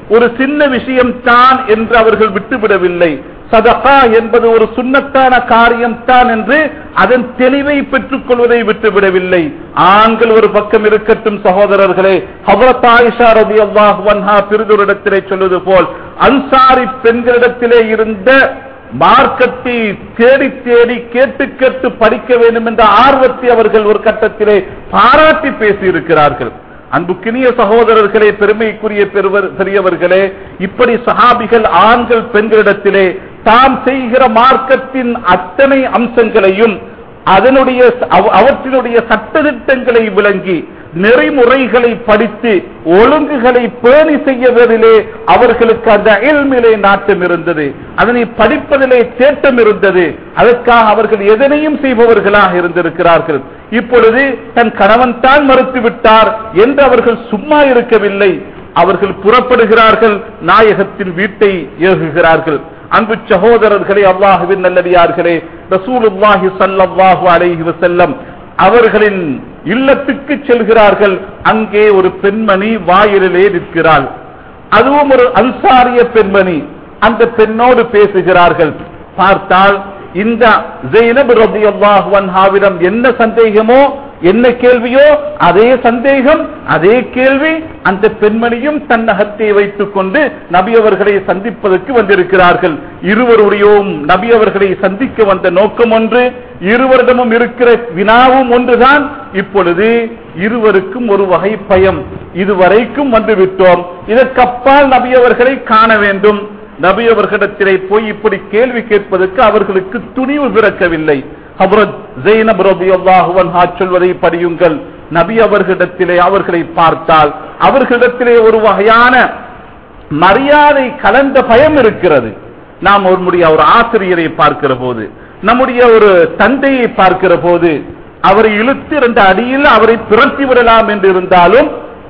ஒரு சின்ன விஷயம் தான் என்று அவர்கள் விட்டுவிடவில்லை சதகா என்பது ஒரு சுண்ணத்தான காரியம் தான் என்று அதன் தெளிவை பெற்றுக் கொள்வதை விட்டுவிடவில்லை ஆண்கள் ஒரு பக்கம் இருக்கட்டும் சகோதரர்களே ஹபரத் ஆயிஷா ரதி அல்லாஹ் வன்ஹா பிரிதொரிடத்திலே சொல்வது போல் அன்சாரி பெண்களிடத்திலே இருந்த மார்க்கத்தை தேடி தேடி கேட்டு கேட்டு படிக்க வேண்டும் என்ற ஆர்வத்தை அவர்கள் ஒரு கட்டத்திலே பாராட்டி பேசியிருக்கிறார்கள் அன்புக்கினிய சகோதரர்களே பெருமைக்குரிய பெருவர் பெரியவர்களே இப்படி சஹாபிகள் ஆண்கள் பெண்களிடத்திலே தாம் செய்கிற மார்க்கத்தின் அத்தனை அம்சங்களையும் அதனுடைய அவ- அவற்றினுடைய சட்டதிட்டங்களை விளங்கி நெறிமுறைகளை படித்து ஒழுங்குகளை பேணி செய்வதிலே அவர்களுக்கு அந்த இல்மிலே நாட்டம் இருந்தது அதனை படிப்பதிலே தேட்டம் இருந்தது அதற்காக அவர்கள் எதனையும் செய்பவர்களாக இருந்திருக்கிறார்கள் இப்பொழுது தன் கணவன் தான் மறுத்துவிட்டார் என்று அவர்கள் சும்மா இருக்கவில்லை அவர்கள் புறப்படுகிறார்கள் நாயகத்தின் வீட்டை ஏகுகிறார்கள் அன்பு சகோதரர்களே அல்லாஹுவின் நல்லடியார்களே ரசூலுல்லாஹி ஸல்லல்லாஹு அலைஹி வஸல்லம் அவர்களின் இல்லத்துக்கு செல்கிறார்கள் அங்கே ஒரு பெண்மணி வாயிலிலே நிற்கிறாள் அதுவும் ஒரு அன்சாரிய பெண்மணி அந்த பெண்ணோடு பேசுகிறார்கள் பார்த்தால் இந்த ஜெயினப் ரலியல்லாஹு அன்ஹாவிடம் என்ன சந்தேகமோ என்ன கேள்வியோ அதே சந்தேகம் அதே கேள்வி அந்த பெண்மணியும் தன்னகத்தை வைத்துக் கொண்டு நபி அவர்களை சந்திப்பதற்கு வந்திருக்கிறார்கள் இருவருடையும் நபி அவர்களை சந்திக்க வந்த நோக்கம் ஒன்று இருவரிடமும் இருக்கிற வினாவும் ஒன்றுதான் இப்பொழுது இருவருக்கும் ஒரு வகை பயம் இதுவரைக்கும் வந்து விட்டோம் இதற்கப்பால் நபி அவர்களை காண வேண்டும் நபி அவர்களிடத்திலே போய் இப்படி கேள்வி கேட்பதற்கு அவர்களுக்கு துணிவு பிறக்கவில்லை ஹபரத் ஜெயினப் ரலியல்லாஹு அன்ஹா சொல்வதை படியுங்கள் நபி அவர்களிடத்திலே அவர்களை பார்த்தால் அவர்களிடத்திலே ஒரு வகையான மரியாதை கலந்த பயம் இருக்கிறது நாம் ஒரு முடிய ஒரு ஆசிரியரை பார்க்கிற போது நம்முடைய ஒரு தந்தையை பார்க்கிற போது அவரை இழுத்து இரண்டு அடியில் அவரை புரட்டி விடலாம் என்று இருந்தாலும்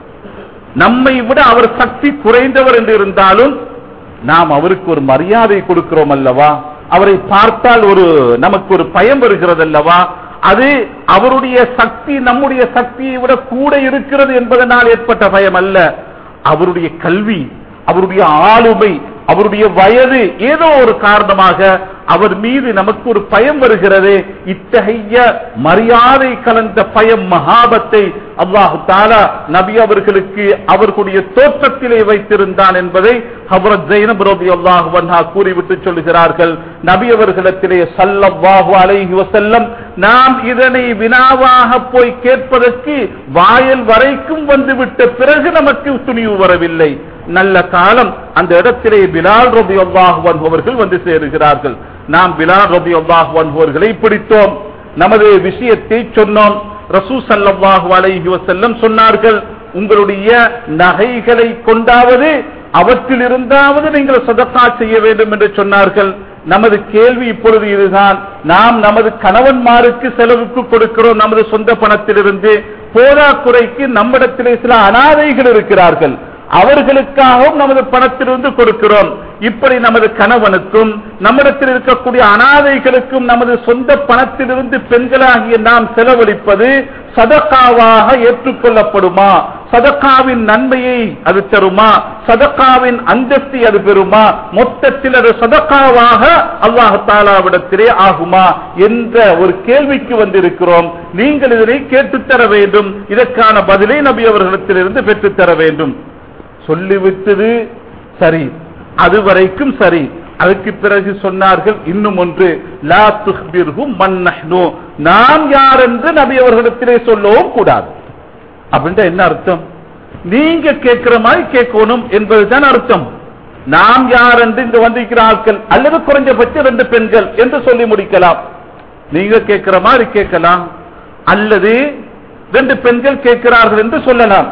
நம்மை விட அவர் சக்தி குறைந்தவர் என்று இருந்தாலும் நாம் அவருக்கு ஒரு மரியாதை கொடுக்கிறோம் அல்லவா அவரை பார்த்தால் ஒரு நமக்கு ஒரு பயம் வருகிறது அல்லவா அது அவருடைய சக்தி நம்முடைய சக்தியை விட கூட இருக்கிறது என்பதனால் ஏற்பட்ட பயம் அல்ல அவருடைய கல்வி அவருடைய ஆளுமை அவருடைய வயது ஏதோ ஒரு காரணமாக அவர் மீது நமக்கு ஒரு பயம் வருகிறது இத்தகைய மரியாதை கலந்த பயம் மகாபத்தை அல்லாஹு தாலா நபி அவர்களுக்கு அவர்களுடைய தோற்றத்திலே வைத்திருந்தான் என்பதை ஹபரத் ஜெயினப் ரபி அல்லாஹு வன்ஹா கூறிவிட்டு சொல்லுகிறார்கள் நபி அவர்களிடத்திலே சல்லல்லாஹு அலைஹி வஸல்லம் நாம் இதனை வினாவாக போய் கேட்பதற்கு வாயல் வரைக்கும் வந்துவிட்ட பிறகு நமக்கு துணிவு வரவில்லை நல்ல காலம் அந்த இடத்திலே பிலால் ரபி அல்லாஹு அவர்கள் வந்து சேருகிறார்கள் நாம் பிலால் ரபி அல்லாஹு அவர்களை பிடித்தோம் நமது விஷயத்தை சொன்னோம் ரசூ சல்லல்லாஹு அலைஹி வஸல்லம் சொன்னார்கள் உங்களுடைய நகைகளை கொண்டாவது அவற்றில் இருந்தாவது நீங்கள் சதக்கா செய்ய வேண்டும் என்று சொன்னார்கள் நமது கேள்வி இப்பொழுது இதுதான் நாம் நமது கணவன்மாருக்கு செலவுக்கு கொடுக்கிறோம் நமது சொந்த பணத்திலிருந்து போதாக்குறைக்கு நம்மிடத்திலே சில அனாதைகள் இருக்கிறார்கள் அவர்களுக்காகவும் நமது பணத்திலிருந்து கொடுக்கிறோம் இப்படி நமது கணவனுக்கும் நம்மிடத்தில் இருக்கக்கூடிய அனாதைகளுக்கும் நமது சொந்த பணத்திலிருந்து பெண்களாகிய நாம் செலவழிப்பது சதக்காவாக ஏற்றுக்கொள்ளப்படுமா சதக்காவின் நன்மையை அது தருமா சதக்காவின் அந்தஸ்தை அது பெறுமா மொத்தத்தில் அது சதக்காவாக அல்லாஹ் தாலாவிடத்திலே ஆகுமா என்ற ஒரு கேள்விக்கு வந்திருக்கிறோம் நீங்கள் இதனை கேட்டுத்தர வேண்டும் இதற்கான பதிலை நபி அவர்களிடத்திலிருந்து பெற்றுத்தர வேண்டும் சொல்லிவிட்டது சரி அதுவரைக்கும் சரி அதுக்கு பிறகு சொன்னார்கள் இன்னும் ஒன்று லா துஹ்பிர்ஹு மன் நஹ்னு நாம் யார் என்று நபி அவர்களிடத்திலே சொல்லவும் கூடாது அப்படின்ற என்ன அர்த்தம் நீங்க கேட்கிற மாதிரி கேட்கணும் என்பதுதான் அர்த்தம் நாம் யார் என்று இங்க வந்திருக்கிற ஆட்கள் அல்லது குறைஞ்சபட்சம் ரெண்டு பெண்கள் என்று சொல்லி முடிக்கலாம் நீங்க கேட்கிற மாதிரி கேட்கலாம் அல்லது ரெண்டு பெண்கள் கேட்கிறார்கள் என்று சொல்லலாம்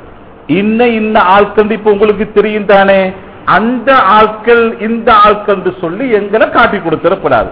இன்ன இன்ன ஆட்கள் இப்ப உங்களுக்கு தெரியும் தானே அந்த ஆட்கள் இந்த ஆட்கள் என்று சொல்லி எங்களை காட்டி கொடுத்திடப்படாது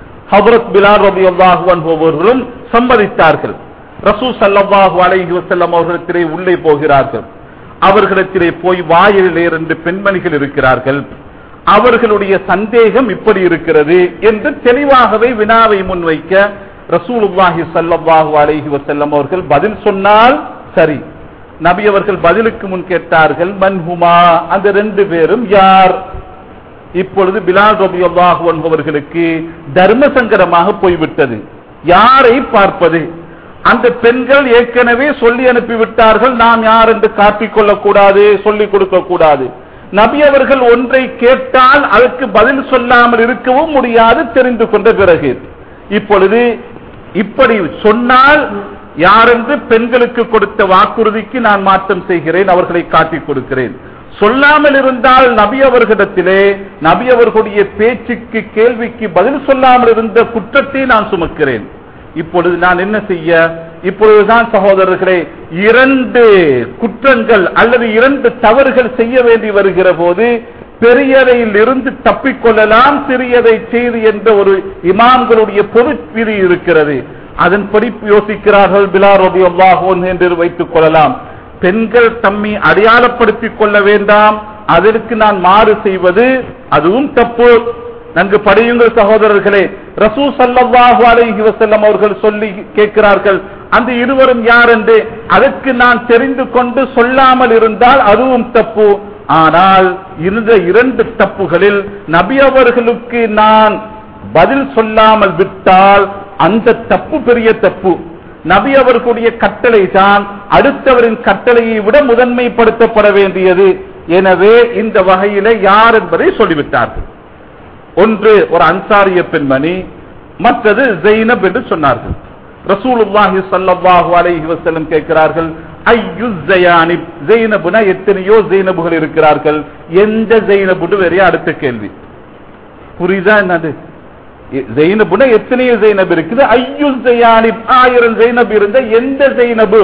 ஹபரத் பிலால் ரபி அவர்களும் சம்மதித்தார்கள் ரசூ சல்லல்லாஹு அலைஹி வஸல்லம் அவர்களிடத்திலே உள்ளே போகிறார்கள் அவர்களிடத்திலே போய் வாயிலே இரண்டு பெண்மணிகள் இருக்கிறார்கள் அவர்களுடைய சந்தேகம் இப்படி இருக்கிறது என்று தெளிவாகவே வினாவை முன்வைக்க ரசூலுல்லாஹி ஸல்லல்லாஹு அலைஹி வஸல்லம் அவர்கள் பதில் சொன்னால் சரி நபி அவர்கள் பதிலுக்கு முன் கேட்டார்கள் மன்ஹுமா அந்த ரெண்டு பேரும் யார் இப்பொழுது பிலால் ரபி அல்லாஹு என்பவர்களுக்கு தர்ம சங்கடமாக போய்விட்டது யாரை பார்ப்பது அந்த பெண்கள் ஏற்கனவே சொல்லி அனுப்பிவிட்டார்கள் நாம் யார் என்று காட்டிக் கொள்ளக்கூடாது சொல்லிக் கொடுக்க கூடாது நபி அவர்கள் ஒன்றை கேட்டால் அதற்கு பதில் சொல்லாமல் இருக்கவும் முடியாது தெரிந்து கொண்ட பிறகு இப்பொழுது இப்படி சொன்னால் யாரென்று பெண்களுக்கு கொடுத்த வாக்குறுதிக்கு நான் மாற்றம் செய்கிறேன் அவர்களை காட்டிக் கொடுக்கிறேன் சொல்லாமல் இருந்தால் நபி அவர்களிடத்திலே நபி அவர்களுடைய பேச்சுக்கு கேள்விக்கு பதில் சொல்லாமல் இருந்த குற்றத்தை நான் சுமக்கிறேன் இப்பொழுது நான் என்ன செய்ய இப்பொழுதுதான் சகோதரர்களே இரண்டு குற்றங்கள் அல்லது இரண்டு தவறுகள் செய்ய வேண்டி வருகிற போது பெரியதையில் இருந்து தப்பிக்கொள்ளலாம் சிறியதை செய்து என்ற ஒரு இமாம்களுடைய பொது விதி இருக்கிறது அதன்படி யோசிக்கிறார்கள் பிலார் ரபி அல்லாஹோன் என்று வைத்துக் கொள்ளலாம் பெண்கள் தம்மை அடையாளப்படுத்திக் கொள்ள வேண்டாம் அதற்கு நான் மாறு செய்வது அதுவும் தப்பு நன்கு படியுங்கள் சகோதரர்களே ரசூ சல்லாஹு அலைஹி வஸல்லம் அவர்கள் சொல்லி கேட்கிறார்கள் அந்த இருவரும் யார் என்று அதற்கு நான் தெரிந்து கொண்டு சொல்லாமல் இருந்தால் அதுவும் தப்பு ஆனால் இருந்த இரண்டு தப்புகளில் நபி அவர்களுக்கு நான் பதில் சொல்லாமல் விட்டால் அந்த தப்பு பெரிய தப்பு நபி அவர்களுடைய கட்டளை தான் அடுத்தவரின் கட்டளையை விட முதன்மைப்படுத்தப்பட வேண்டியது எனவே இந்த வகையில யார் என்பதை சொல்லிவிட்டார்கள் ஒன்று ஒரு அன்சாரிய பெண்மணி மற்றது ஜெயினப் என்று சொன்னார்கள் ரசூலுல்லாஹி ஸல்லல்லாஹு அலைஹி வஸல்லம் கேட்கிறார்கள் ஐயு ஜயானிப் ஜெயினபுனா எத்தனையோ ஜெயினபுகள் இருக்கிறார்கள் எந்த ஜெயினபுன்னு வேற அடுத்த கேள்வி புரியுதா என்னது ஜெயினபுனா எத்தனையோ ஜெயினப் இருக்குது ஐயு ஜயானிப் ஆயிரம் ஜெயினப் இருந்த எந்த ஜெயினபு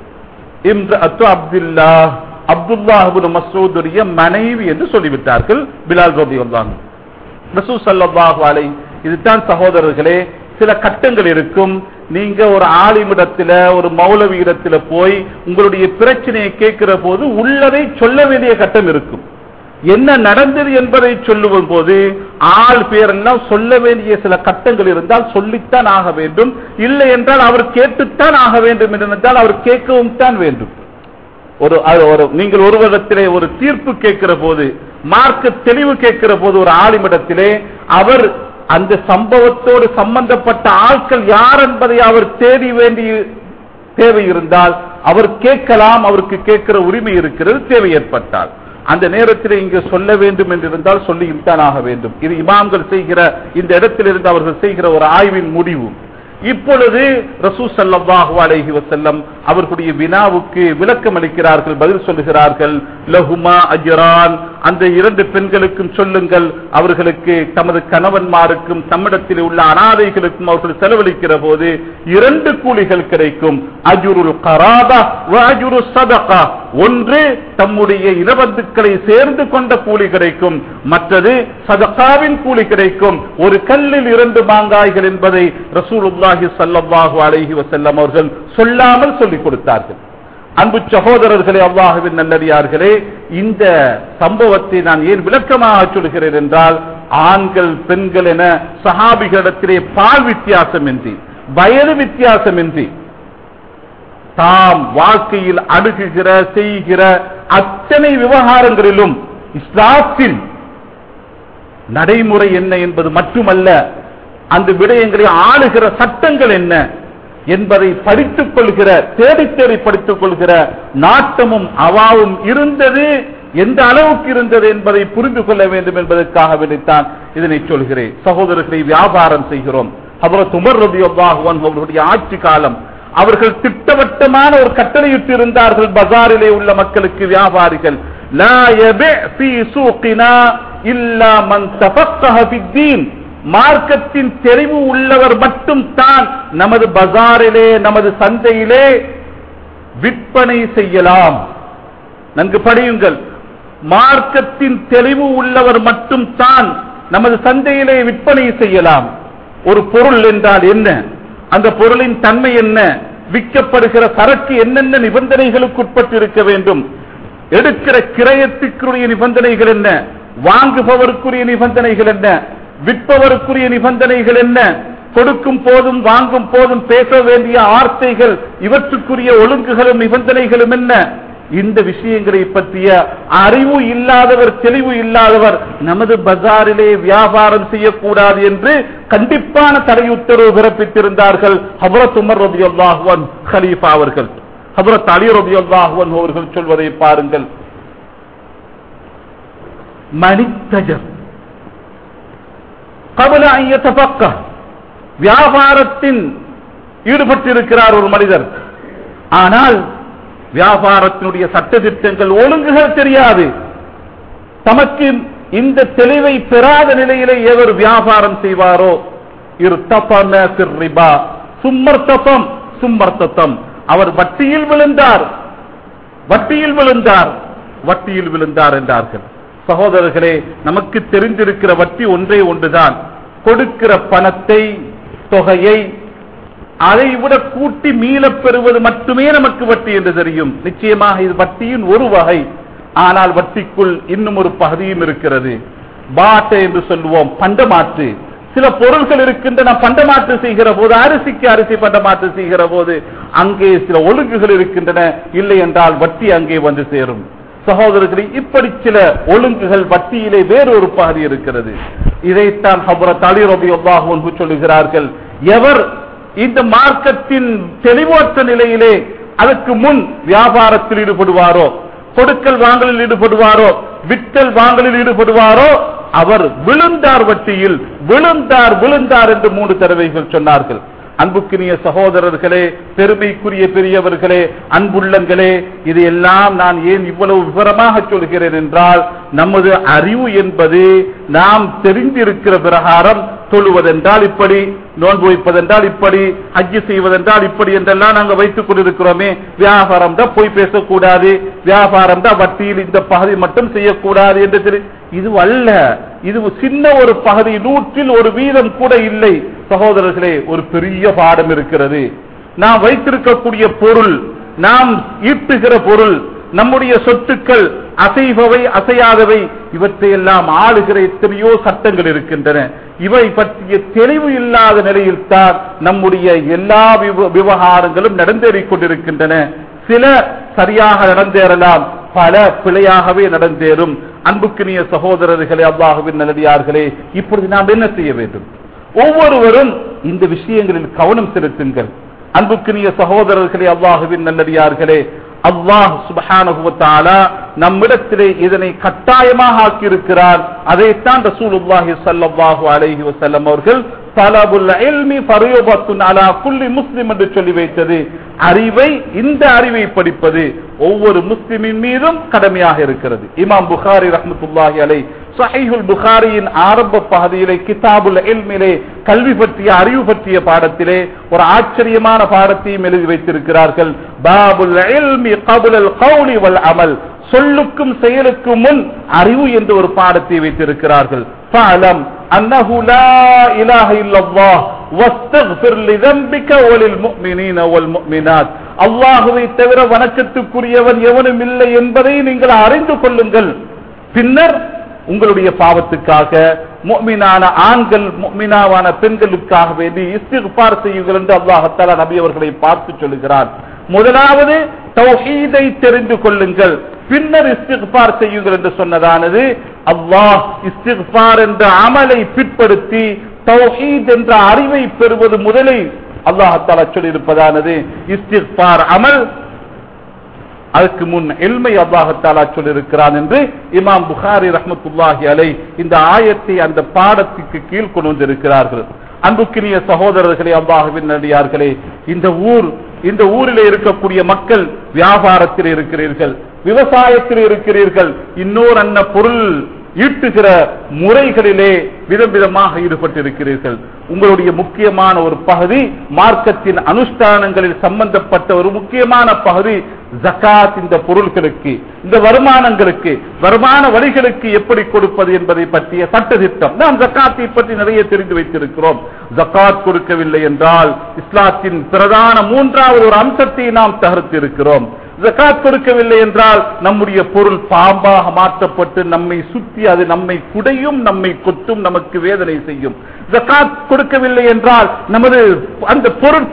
இம்ரஅத்து அப்துல்லா அப்துல்லாஹிப்னு மஸ்ஊதுடைய மனைவி என்று சொல்லிவிட்டார்கள் பிலால் ரலியல்லாஹு அன்ஹு ரசூ சல்லாஹு அலை இதுதான் சகோதரர்களே சில கட்டங்கள் இருக்கும் நீங்க ஒரு ஆலிமிடத்துல ஒரு மௌலவி இடத்துல போய் உங்களுடைய பிரச்சனையை கேட்கிற போது உள்ளதை சொல்ல வேண்டிய கட்டம் இருக்கும் என்ன நடந்தது என்பதை சொல்லுவோம் போது ஆள் பேரெல்லாம் சொல்ல வேண்டிய சில கட்டங்கள் இருந்தால் சொல்லித்தான் ஆக வேண்டும் இல்லை என்றால் அவர் கேட்டுத்தான் ஆக வேண்டும் என்றால் அவர் கேட்கவும் தான் வேண்டும் ஒரு அது ஒரு நீங்கள் ஒருவரிடத்திலே ஒரு தீர்ப்பு கேட்கிற போது மார்க்க தெளிவு கேட்கிற போது ஒரு ஆளுமிடத்திலே அவர் அந்த சம்பவத்தோடு சம்பந்தப்பட்ட ஆட்கள் யார் என்பதை அவர் தேடி வேண்டிய தேவை இருந்தால் அவர் கேட்கலாம் அவருக்கு கேட்கிற உரிமை இருக்கிறது தேவை ஏற்பட்டால் அந்த நேரத்தில் இங்கு சொல்ல வேண்டும் என்று இருந்தால் சொல்லியும் தான் ஆக வேண்டும் இது இமாம்கள் செய்கிற இந்த இடத்திலிருந்து அவர்கள் செய்கிற ஒரு ஆய்வின் முடிவு இப்பொழுது ரசூ சல்லாஹு அலைஹி வசல்லம் அவர்களுடைய வினாவுக்கு விளக்கம் அளிக்கிறார்கள் பதில் சொல்லுகிறார்கள் லஹுமா அஜரான் அந்த இரண்டு பெண்களுக்கும் சொல்லுங்கள் அவர்களுக்கு தமது கணவன்மாருக்கும் தம்மிடத்தில் உள்ள அனாதைகளுக்கும் அவர்கள் செலவழிக்கிற போது இரண்டு கூலிகள் கிடைக்கும் அஜுருல் கராபா அஜுரு சதகா ஒன்று தம்முடைய இனபந்துக்களை சேர்ந்து கொண்ட கூலி கிடைக்கும் மற்றது சதகாவின் கூலி கிடைக்கும் ஒரு கல்லில் இரண்டு மாங்காய்கள் என்பதை ரசூலுல்லாஹி சல்லல்லாஹு அலைஹி வஸல்லம் அவர்கள் சொல்லாமல் சொல்லிக் கொடுத்தார்கள் அன்பு சகோதரர்களே அல்லாஹுவின் நல்லடியார்களே இந்த சம்பவத்தை நான் ஏன் விளக்கமாக சொல்கிறேன் என்றால் ஆண்கள் பெண்கள் என சஹாபிகளிடத்திலே பால் வித்தியாசமின்றி வயது வித்தியாசமின்றி தாம் வாழ்க்கையில் அணுகுகிற செய்கிற அத்தனை விவகாரங்களிலும் இஸ்லாத்தின் நடைமுறை என்ன என்பது மட்டுமல்ல அந்த விடயங்களை ஆளுகிற சட்டங்கள் என்ன என்பதை படித்துக் கொள்கிற தேடி தேடி படித்துக் கொள்கிற நாட்டமும் அவாவும் இருந்தது எந்த அளவுக்கு இருந்தது என்பதை புரிந்து கொள்ள வேண்டும் என்பதற்காக வேண்டித்தான் இதனை சொல்கிறேன் சகோதரர்களை வியாபாரம் செய்கிறோம் அவர் துமர் ரபி அவர்களுடைய ஆட்சி காலம் அவர்கள் திட்டவட்டமான ஒரு கட்டளையிட்டு இருந்தார்கள் பஜாரிலே உள்ள மக்களுக்கு வியாபாரிகள் லா யபி ஃபீ சூகினா இல்லா மன் தஃபக்கஹ ஃபித்தீன் மார்க்கத்தின் தெளிவு உள்ளவர் மட்டும் தான் நமது பஜாரிலே நமது சந்தையிலே விற்பனை செய்யலாம் நன்கு படியுங்கள் மார்க்கத்தின் தெளிவு உள்ளவர் மட்டும் தான் நமது சந்தையிலே விற்பனை செய்யலாம் ஒரு பொருள் என்றால் என்ன அந்த பொருளின் தன்மை என்ன விற்கப்படுகிற சரக்கு என்னென்ன நிபந்தனைகளுக்கு உட்பட்டு இருக்க வேண்டும் எடுக்கிற கிரயத்துக்குரிய நிபந்தனைகள் என்ன வாங்குபவருக்குரிய நிபந்தனைகள் என்ன விற்பவருக்குரிய நிபந்தனைகள் என்ன கொடுக்கும் போதும் வாங்கும் போதும் பேச வேண்டிய வார்த்தைகள் இவற்றுக்குரிய ஒழுங்குகளும் நிபந்தனைகளும் என்ன இந்த விஷயங்களை பற்றிய அறிவு இல்லாதவர் தெளிவு இல்லாதவர் நமது பஜாரிலே வியாபாரம் செய்யக்கூடாது என்று கண்டிப்பான தடை உத்தரவு பிறப்பித்திருந்தார்கள் ஹபரத் உமர் ரபி அல்லாஹுவன் ஹலீஃபா அவர்கள் ஹபரத் அலி ரபி அல்லாஹுவன் அவர்கள் சொல்வதை பாருங்கள் மணித்தஜர் கபல ஐயத்தபக்க வியாபாரத்தின் ஈடுபட்டிருக்கிறார் ஒரு மனிதர் ஆனால் வியாபாரத்தினுடைய சட்ட திட்டங்கள் ஒழுங்குகள் தெரியாது தமக்கு இந்த தெளிவை பெறாத நிலையிலே எவர் வியாபாரம் செய்வாரோ இரு ரிபா சும்மர்த்தம் சும்மர்த்தம் அவர் வட்டியில் விழுந்தார் வட்டியில் விழுந்தார் வட்டியில் விழுந்தார் என்றார்கள் சகோதரர்களே நமக்கு தெரிந்திருக்கிற வட்டி ஒன்றே ஒன்றுதான் கொடுக்கிற பணத்தை தொகையை அதை விட கூட்டி மீளப் பெறுவது மட்டுமே நமக்கு வட்டி என்று தெரியும் நிச்சயமாக இது வட்டியின் ஒரு வகை ஆனால் வட்டிக்குள் இன்னும் ஒரு பகுதியும் இருக்கிறது பாட்டை என்று சொல்லுவோம் பண்டமாற்று சில பொருள்கள் இருக்கின்றன பண்டமாற்று செய்கிற போது அரிசிக்கு அரிசி பண்டமாற்று செய்கிற போது அங்கே சில ஒழுங்குகள் இருக்கின்றன இல்லை என்றால் வட்டி அங்கே வந்து சேரும் சகோதரர்களே இப்படி சில ஒழுங்குகள் வட்டியிலே வேறொரு பகுதி இருக்கிறது இதைத்தான் ஹபரத் அலி ரபி அல்லாஹ் சொல்லுகிறார்கள் எவர் இந்த மார்க்கத்தின் தெளிவற்ற நிலையிலே அதற்கு முன் வியாபாரத்தில் ஈடுபடுவாரோ கொடுக்கல் வாங்கலில் ஈடுபடுவாரோ விட்டல் வாங்கலில் ஈடுபடுவாரோ அவர் விழுந்தார் வட்டியில் விழுந்தார் விழுந்தார் என்று மூன்று தடவைகள் சொன்னார்கள் அன்புக்கினிய சகோதரர்களே பெருமைக்குரிய பெரியவர்களே அன்புள்ளங்களே இதையெல்லாம் நான் ஏன் இவ்வளவு விவரமாக சொல்கிறேன் என்றால் நமது அறிவு என்பது நாம் தெரிந்திருக்கிற பிரகாரம் தொழுவதென்றால் இப்படி நோன்பு வைப்பதென்றால் இப்படி ஹஜ்ஜு செய்வதென்றால் இப்படி என்றெல்லாம் நாங்கள் வைத்துக் கொண்டிருக்கிறோமே வியாபாரம் தான் போய் பேசக்கூடாது வியாபாரம் தான் வட்டியில் இந்த பகுதி மட்டும் செய்யக்கூடாது என்று தெரி- இது அல்ல இது சின்ன ஒரு பகுதி நூற்றில் ஒரு வீதம் கூட இல்லை சகோதரர்களே ஒரு பெரிய பாடம் இருக்கிறது நாம் வைத்திருக்கக்கூடிய பொருள் நாம் ஈட்டுகிற பொருள் நம்முடைய சொத்துக்கள் அசைபவை அசையாதவை இவற்றையெல்லாம் ஆளுகிற எத்தனையோ சட்டங்கள் இருக்கின்றன இவை பற்றிய தெளிவு இல்லாத நிலையில் தான் நம்முடைய எல்லா விவ- விவகாரங்களும் நடந்தேறிக் கொண்டிருக்கின்றன சில சரியாக நடந்தேறலாம் பல பிழையாகவே நடந்தேறும் அன்புக்கினிய சகோதரர்களே அல்லாஹுவின் நல்லடியார்களே இப்பொழுது நாம் என்ன செய்ய வேண்டும் ஒவ்வொருவரும் இந்த விஷயங்களில் கவனம் செலுத்துங்கள் அன்புக்கினிய சகோதரர்களே அல்லாஹுவின் நல்லடியார்களே அல்லாஹ் சுப்ஹானஹு வ தஆலா நம்மிடத்திலே இதனை கட்டாயமாக ஆக்கியிருக்கிறார் அதைத்தான் ரசூலுல்லாஹி ஸல்லல்லாஹு அலைஹி வஸல்லம் அவர்கள் தலபுல் இல்மி ஃபரீபத்துன் அலா குல்லி முஸ்லிம் என்று சொல்லி வைத்தது அறிவை இந்த அறிவை படிப்பது ஒவ்வொரு முஸ்லிமின் மீதும் கடமையாக இருக்கிறது இமாம் புகாரி ரஹ்மத்துல்லாஹி அலை சஹீஹுல் புகாரியின் ஆரம்ப பகுதியிலே கிதாபுல் இல்மிலே கல்வி பற்றிய அறிவு பற்றிய பாடத்திலே ஒரு ஆச்சரியமான பாடத்தையும் எழுதி வைத்திருக்கிறார்கள் பாபுல் இல்மி கபுலல் கௌலி வல் அமல் சொல்லுக்கும் செயலுக்கும் முன் அறிவு என்று ஒரு பாடத்தை வைத்திருக்கிறார்கள் فاعلم أنه لا إله إلا الله واستغفر لذنبك وللمؤمنين والمؤمنات அல்லாஹுவை தவிர வணக்கத்துக்குரியவன் எவனும் இல்லை என்பதை நீங்கள் அறிந்து கொள்ளுங்கள் பின்னர் உங்களுடைய பாவத்துக்காக முஃமினான ஆண்கள் முஃமினாவான பெண்களுக்காக வேண்டி இஸ்திக்பார் செய்யுங்கள் என்று அல்லாஹத்தாலா நபி அவர்களை பார்த்து சொல்லுகிறார் முதலாவது தௌஹீதை தெரிந்து கொள்ளுங்கள் பின்னர் இஸ்திக்பார் செய்யுங்கள் என்று சொன்னதானது அல்லாஹ் இஸ்திக்பார் என்ற அமலை பிற்படுத்தி தௌஹீத் என்ற அறிவை பெறுவது முதலில் அல்லாஹத்தாலா சொல்லியிருப்பதானது இஸ்திக்பார் அமல் அதற்கு முன் எல்மை அல்லாஹத்தாலா சொல்லியிருக்கிறான் என்று இமாம் புகாரி ரஹ்மத்துல்லாஹி அலை இந்த ஆயத்தை அந்த பாடத்துக்கு கீழ் கொண்டு வந்திருக்கிறார்கள் அன்புக்கினிய சகோதரர்களே அல்லாஹுவின் நடிகார்களே இந்த ஊர் இந்த ஊரில் இருக்கக்கூடிய மக்கள் வியாபாரத்தில் இருக்கிறீர்கள் விவசாயத்தில் இருக்கிறீர்கள் இன்னொரு அன்ன பொருள் ஈட்டுகிற முறைகளிலே விதம் விதமாக ஈடுபட்டிருக்கிறீர்கள் உங்களுடைய முக்கியமான ஒரு பகுதி மார்க்கத்தின் அனுஷ்டானங்களில் சம்பந்தப்பட்ட ஒரு முக்கியமான பகுதி ஜகாத் இந்த பொருள்களுக்கு இந்த வருமானங்களுக்கு வருமான வழிகளுக்கு எப்படி கொடுப்பது என்பதை பற்றிய சட்டத்திட்டம் நாம் ஜக்காத்தை பற்றி நிறைய தெரிந்து வைத்திருக்கிறோம் ஜக்காத் கொடுக்கவில்லை என்றால் இஸ்லாத்தின் பிரதான மூன்றாவது ஒரு அம்சத்தை நாம் தகர்த்து இருக்கிறோம் ஜகாத் கொடுக்கவில்லை என்றால் நம்முடைய பொருள் பாம்பாக மாற்றப்பட்டு நம்மை சுற்றி அது நம்மை குடையும் நம்மை கொட்டும் நமக்கு வேதனை செய்யும் ஜகாத் கொடுக்கவில்லை என்றால் நமது அந்த பொருட்கள்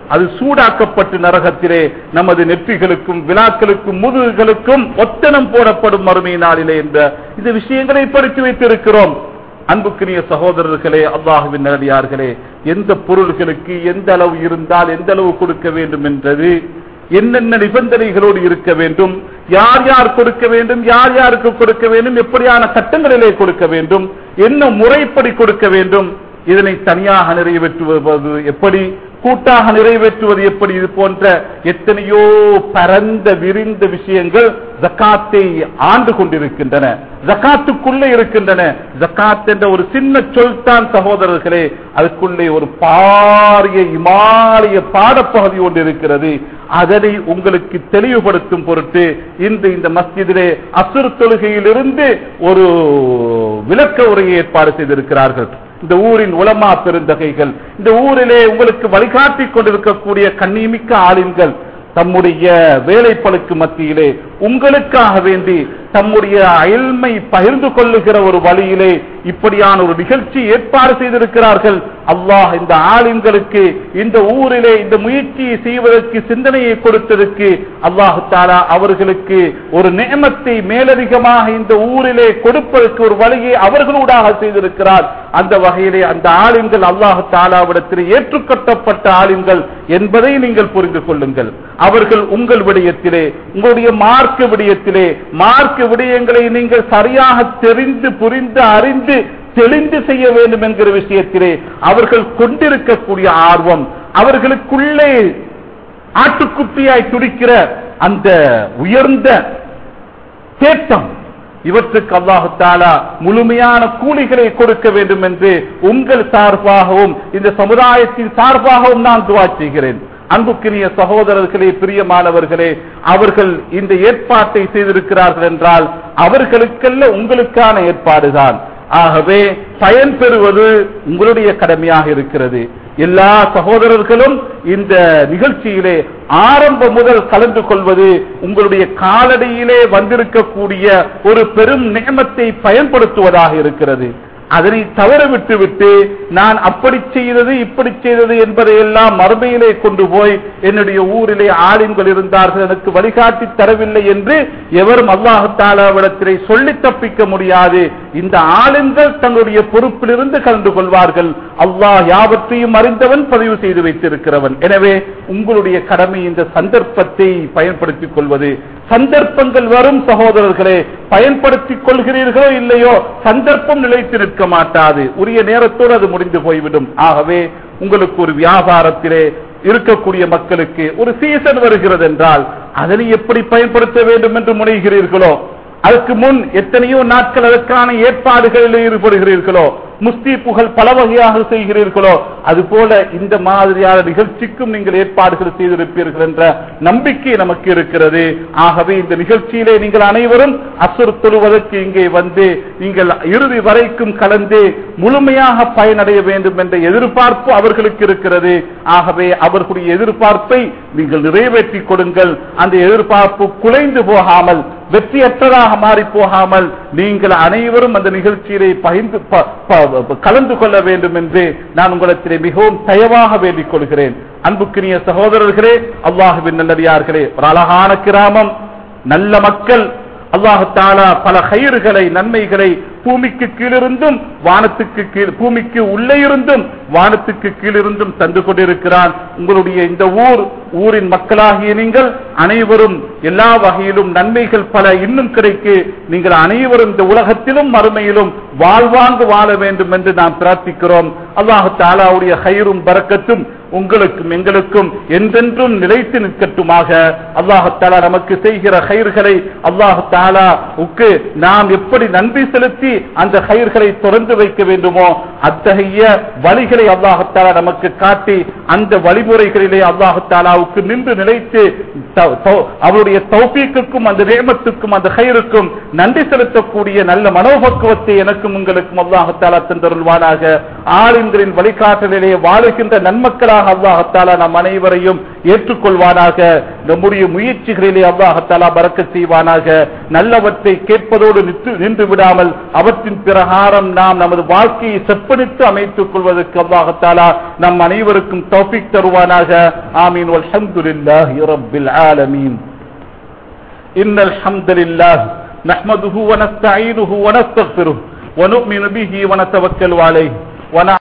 அது சூடாக்கப்பட்டு நரகத்திலே நமது நெற்றிகளுக்கும் விழாக்களுக்கும் முதுகுகளுக்கும் ஒத்தனம் போடப்படும் மறுமை நாளிலே என்ற இந்த விஷயங்களை படித்து வைத்திருக்கிறோம் அன்புக்குரிய சகோதரர்களே அல்லாஹுவின் நல்லடியார்களே எந்த பொருள்களுக்கு எந்த அளவு இருந்தால் எந்த அளவு கொடுக்க வேண்டும் என்றது என்னென்ன நிபந்தனைகளோடு இருக்க வேண்டும் யார் யார் கொடுக்க வேண்டும் யார் யாருக்கு கொடுக்க வேண்டும் எப்படியான சட்டங்களிலே கொடுக்க வேண்டும் என்ன முறைப்படி கொடுக்க வேண்டும் இதனை தனியாக நிறைவேற்றுவது எப்படி கூட்டாக நிறைவேற்றுவது எப்படி இது போன்ற எத்தனையோ பரந்த விரிந்த விஷயங்கள் ஜக்காத்தை ஆண்டு கொண்டிருக்கின்றன ஜக்காத்துக்குள்ளே இருக்கின்றன ஜக்காத் என்ற ஒரு சின்ன சொல் தான் சகோதரர்களே அதுக்குள்ளே ஒரு பாரிய இமாலய பாடப்பகுதி ஒன்று இருக்கிறது அதனை உங்களுக்கு தெளிவுபடுத்தும் பொருட்டு இன்று இந்த மஸ்ஜிதிலே அசுர் தொழுகையிலிருந்து ஒரு விளக்க உரையை ஏற்பாடு செய்திருக்கிறார்கள் இந்த ஊரின் உலமா பெருந்தகைகள் இந்த ஊரிலே உங்களுக்கு வழிகாட்டிக் கொண்டிருக்கக்கூடிய கண்ணியமிக்க ஆளுங்கள் தம்முடைய வேலைப்பளுக்கு மத்தியிலே உங்களுக்காக வேண்டி தம்முடைய அயல்மை பகிர்ந்து கொள்ளுகிற ஒரு வழியிலே இப்படியான ஒரு நிகழ்ச்சி ஏற்பாடு செய்திருக்கிறார்கள் அல்லாஹ் இந்த ஆளுங்களுக்கு இந்த ஊரிலே இந்த முயற்சியை செய்வதற்கு சிந்தனையை கொடுத்ததற்கு அல்லாஹு தாலா அவர்களுக்கு ஒரு நியமத்தை மேலதிகமாக இந்த ஊரிலே கொடுப்பதற்கு ஒரு வழியை அவர்களூடாக செய்திருக்கிறார் அந்த வகையிலே அந்த ஆளுங்கள் அல்லாஹு தாலாவிடத்தில் ஏற்றுக்கட்டப்பட்ட ஆளுங்கள் என்பதை நீங்கள் புரிந்து கொள்ளுங்கள் அவர்கள் உங்கள் விடயத்திலே உங்களுடைய மார்க்க விடயத்திலே மார்க்க விடயங்களை நீங்கள் சரியாக தெரிந்து புரிந்து அறிந்து தெளிந்து செய்ய வேண்டும் என்கிற விஷயத்திலே அவர்கள் கொண்டிருக்கக்கூடிய ஆர்வம் அவர்களுக்குள்ளே ஆட்டுக்குட்டியாய் துடிக்கிற அந்த உயர்ந்த தேட்டம் இவற்றுக்கு அல்லாஹு தாலா முழுமையான கூலிகளை கொடுக்க வேண்டும் என்று உங்கள் சார்பாகவும் இந்த சமுதாயத்தின் சார்பாகவும் நான் துவா செய்கிறேன் அன்புக்கினிய சகோதரர்களே பிரியமானவர்களே அவர்கள் இந்த ஏற்பாட்டை செய்திருக்கிறார்கள் என்றால் அவர்களுக்கல்ல உங்களுக்கான ஏற்பாடுதான் ஆகவே பயன் பெறுவது உங்களுடைய கடமையாக இருக்கிறது எல்லா சகோதரர்களும் இந்த நிகழ்ச்சியிலே ஆரம்பம் முதல் கலந்து கொள்வது உங்களுடைய காலடியிலே வந்திருக்கக்கூடிய ஒரு பெரும் நியமத்தை பயன்படுத்துவதாக இருக்கிறது அதனை தவற விட்டு விட்டு நான் அப்படி செய்தது இப்படி செய்தது என்பதை எல்லாம் மறுமையிலே கொண்டு போய் என்னுடைய ஊரிலே ஆளுங்கள் இருந்தார்கள் எனக்கு வழிகாட்டி தரவில்லை என்று எவரும் அல்லாஹு தாலாவிடத்திலே சொல்லி தப்பிக்க முடியாது இந்த ஆளுங்கள் தங்களுடைய பொறுப்பிலிருந்து கலந்து கொள்வார்கள் அல்லாஹ் யாவற்றையும் அறிந்தவன் பதிவு செய்து வைத்திருக்கிறவன் எனவே உங்களுடைய கடமை இந்த சந்தர்ப்பத்தை பயன்படுத்திக் கொள்வது சந்தர்ப்பங்கள் வரும் சகோதரர்களே பயன்படுத்திக் கொள்கிறீர்களோ இல்லையோ சந்தர்ப்பம் நிலைத்து நிற்க மாட்டாது உரிய நேரத்தோடு அது முடிந்து போய்விடும் ஆகவே உங்களுக்கு ஒரு வியாபாரத்திலே இருக்கக்கூடிய மக்களுக்கு ஒரு சீசன் வருகிறது என்றால் அதனை எப்படி பயன்படுத்த வேண்டும் என்று முனைகிறீர்களோ அதுக்கு முன் எத்தனையோ நாட்கள் அதற்கான ஏற்பாடுகளில் ஈடுபடுகிறீர்களோ முஸ்தீப்புகள் பல வகையாக செய்கிறீர்களோ அதுபோல இந்த மாதிரியான நிகழ்ச்சிக்கும் நீங்கள் ஏற்பாடுகள் செய்திருப்பீர்கள் என்ற நம்பிக்கை நமக்கு இருக்கிறது ஆகவே இந்த நிகழ்ச்சியிலே நீங்கள் அனைவரும் அசுர் தொழுவதற்கு இங்கே வந்து நீங்கள் இறுதி வரைக்கும் கலந்து முழுமையாக பயனடைய வேண்டும் என்ற எதிர்பார்ப்பு அவர்களுக்கு இருக்கிறது ஆகவே அவர்களுடைய எதிர்பார்ப்பை நீங்கள் நிறைவேற்றி கொடுங்கள் அந்த எதிர்பார்ப்பு குலைந்து போகாமல் வெற்றியற்றதாக மாறி போகாமல் நீங்கள் அனைவரும் அந்த நிகழ்ச்சியிலே பகிர்ந்து ப- ப- கலந்து கொள்ள வேண்டும் என்று நான் உங்களிடத்திலே மிகவும் தயவாக வேண்டிக் கொள்கிறேன் அன்புக்கினிய சகோதரர்களே அல்லாஹுவின் நல்லடியார்களே ஒரு அழகான கிராமம் நல்ல மக்கள் அல்லாஹு தாலா பல கயிறுகளை நன்மைகளை பூமிக்கு கீழிருந்தும் வானத்துக்கு கீழ் பூமிக்கு உள்ளே இருந்தும் வானத்துக்கு கீழிருந்தும் தந்து கொண்டிருக்கிறான் உங்களுடைய இந்த ஊர் ஊரின் மக்களாகிய நீங்கள் அனைவரும் எல்லா வகையிலும் நன்மைகள் பல இன்னும் கிடைக்கு நீங்கள் அனைவரும் இந்த உலகத்திலும் மறுமையிலும் வாழ்வாங்கு வாழ வேண்டும் என்று நாம் பிரார்த்திக்கிறோம் அல்லாஹு தாலாவுடைய கயிறும் பறக்கத்தும் உங்களுக்கும் எங்களுக்கும் என்றென்றும் நிலைத்து நிற்கட்டுமாக அல்லாஹு தாலா நமக்கு செய்கிற கயிர்களை அல்லாஹு தாலாவுக்கு நாம் எப்படி நன்றி செலுத்தி அந்த கயிர்களை தொடர்ந்து வைக்க வேண்டுமோ அத்தகைய வழிகளை அல்லாஹு தாலா நமக்கு காட்டி அந்த வழிமுறைகளிலே அல்லாஹு தாலாவுக்கு நின்று நிலைத்து தௌ- தௌ- அவருடைய தௌஃபீக்குக்கும் அந்த நேமத்துக்கும் அந்த கயிறுக்கும் நன்றி செலுத்தக்கூடிய நல்ல மனோபக்குவத்தை எனக்கும் உங்களுக்கும் அல்லாஹத்தாலா தந்தருள்வானாக ஆளுங்களின் வழிகாட்டலிலே வாழுகின்ற நன்மக்களாக அல்லாஹத்தாலா நம் அனைவரையும் ஏற்றுக்கொள்வானாக நம்முடைய முயற்சிகளிலே அல்லாஹத்தாலா பறக்க செய்வானாக நல்லவற்றை கேட்பதோடு நித்து- நின்று விடாமல் அவற்றின் பிரகாரம் நாம் நமது வாழ்க்கையை செப்பனித்து அமைத்துக் கொள்வதற்கு அல்லாஹத்தாலா நம் அனைவருக்கும் தௌஃபீக் தருவானாக ஆமீன் வல்ஹம்துலில்லாஹி ரப்பில் ஆலமீன் إن الحمد لله نحمده ونستعينه ونستغفره ونؤمن به ونتوكل عليه ونعلم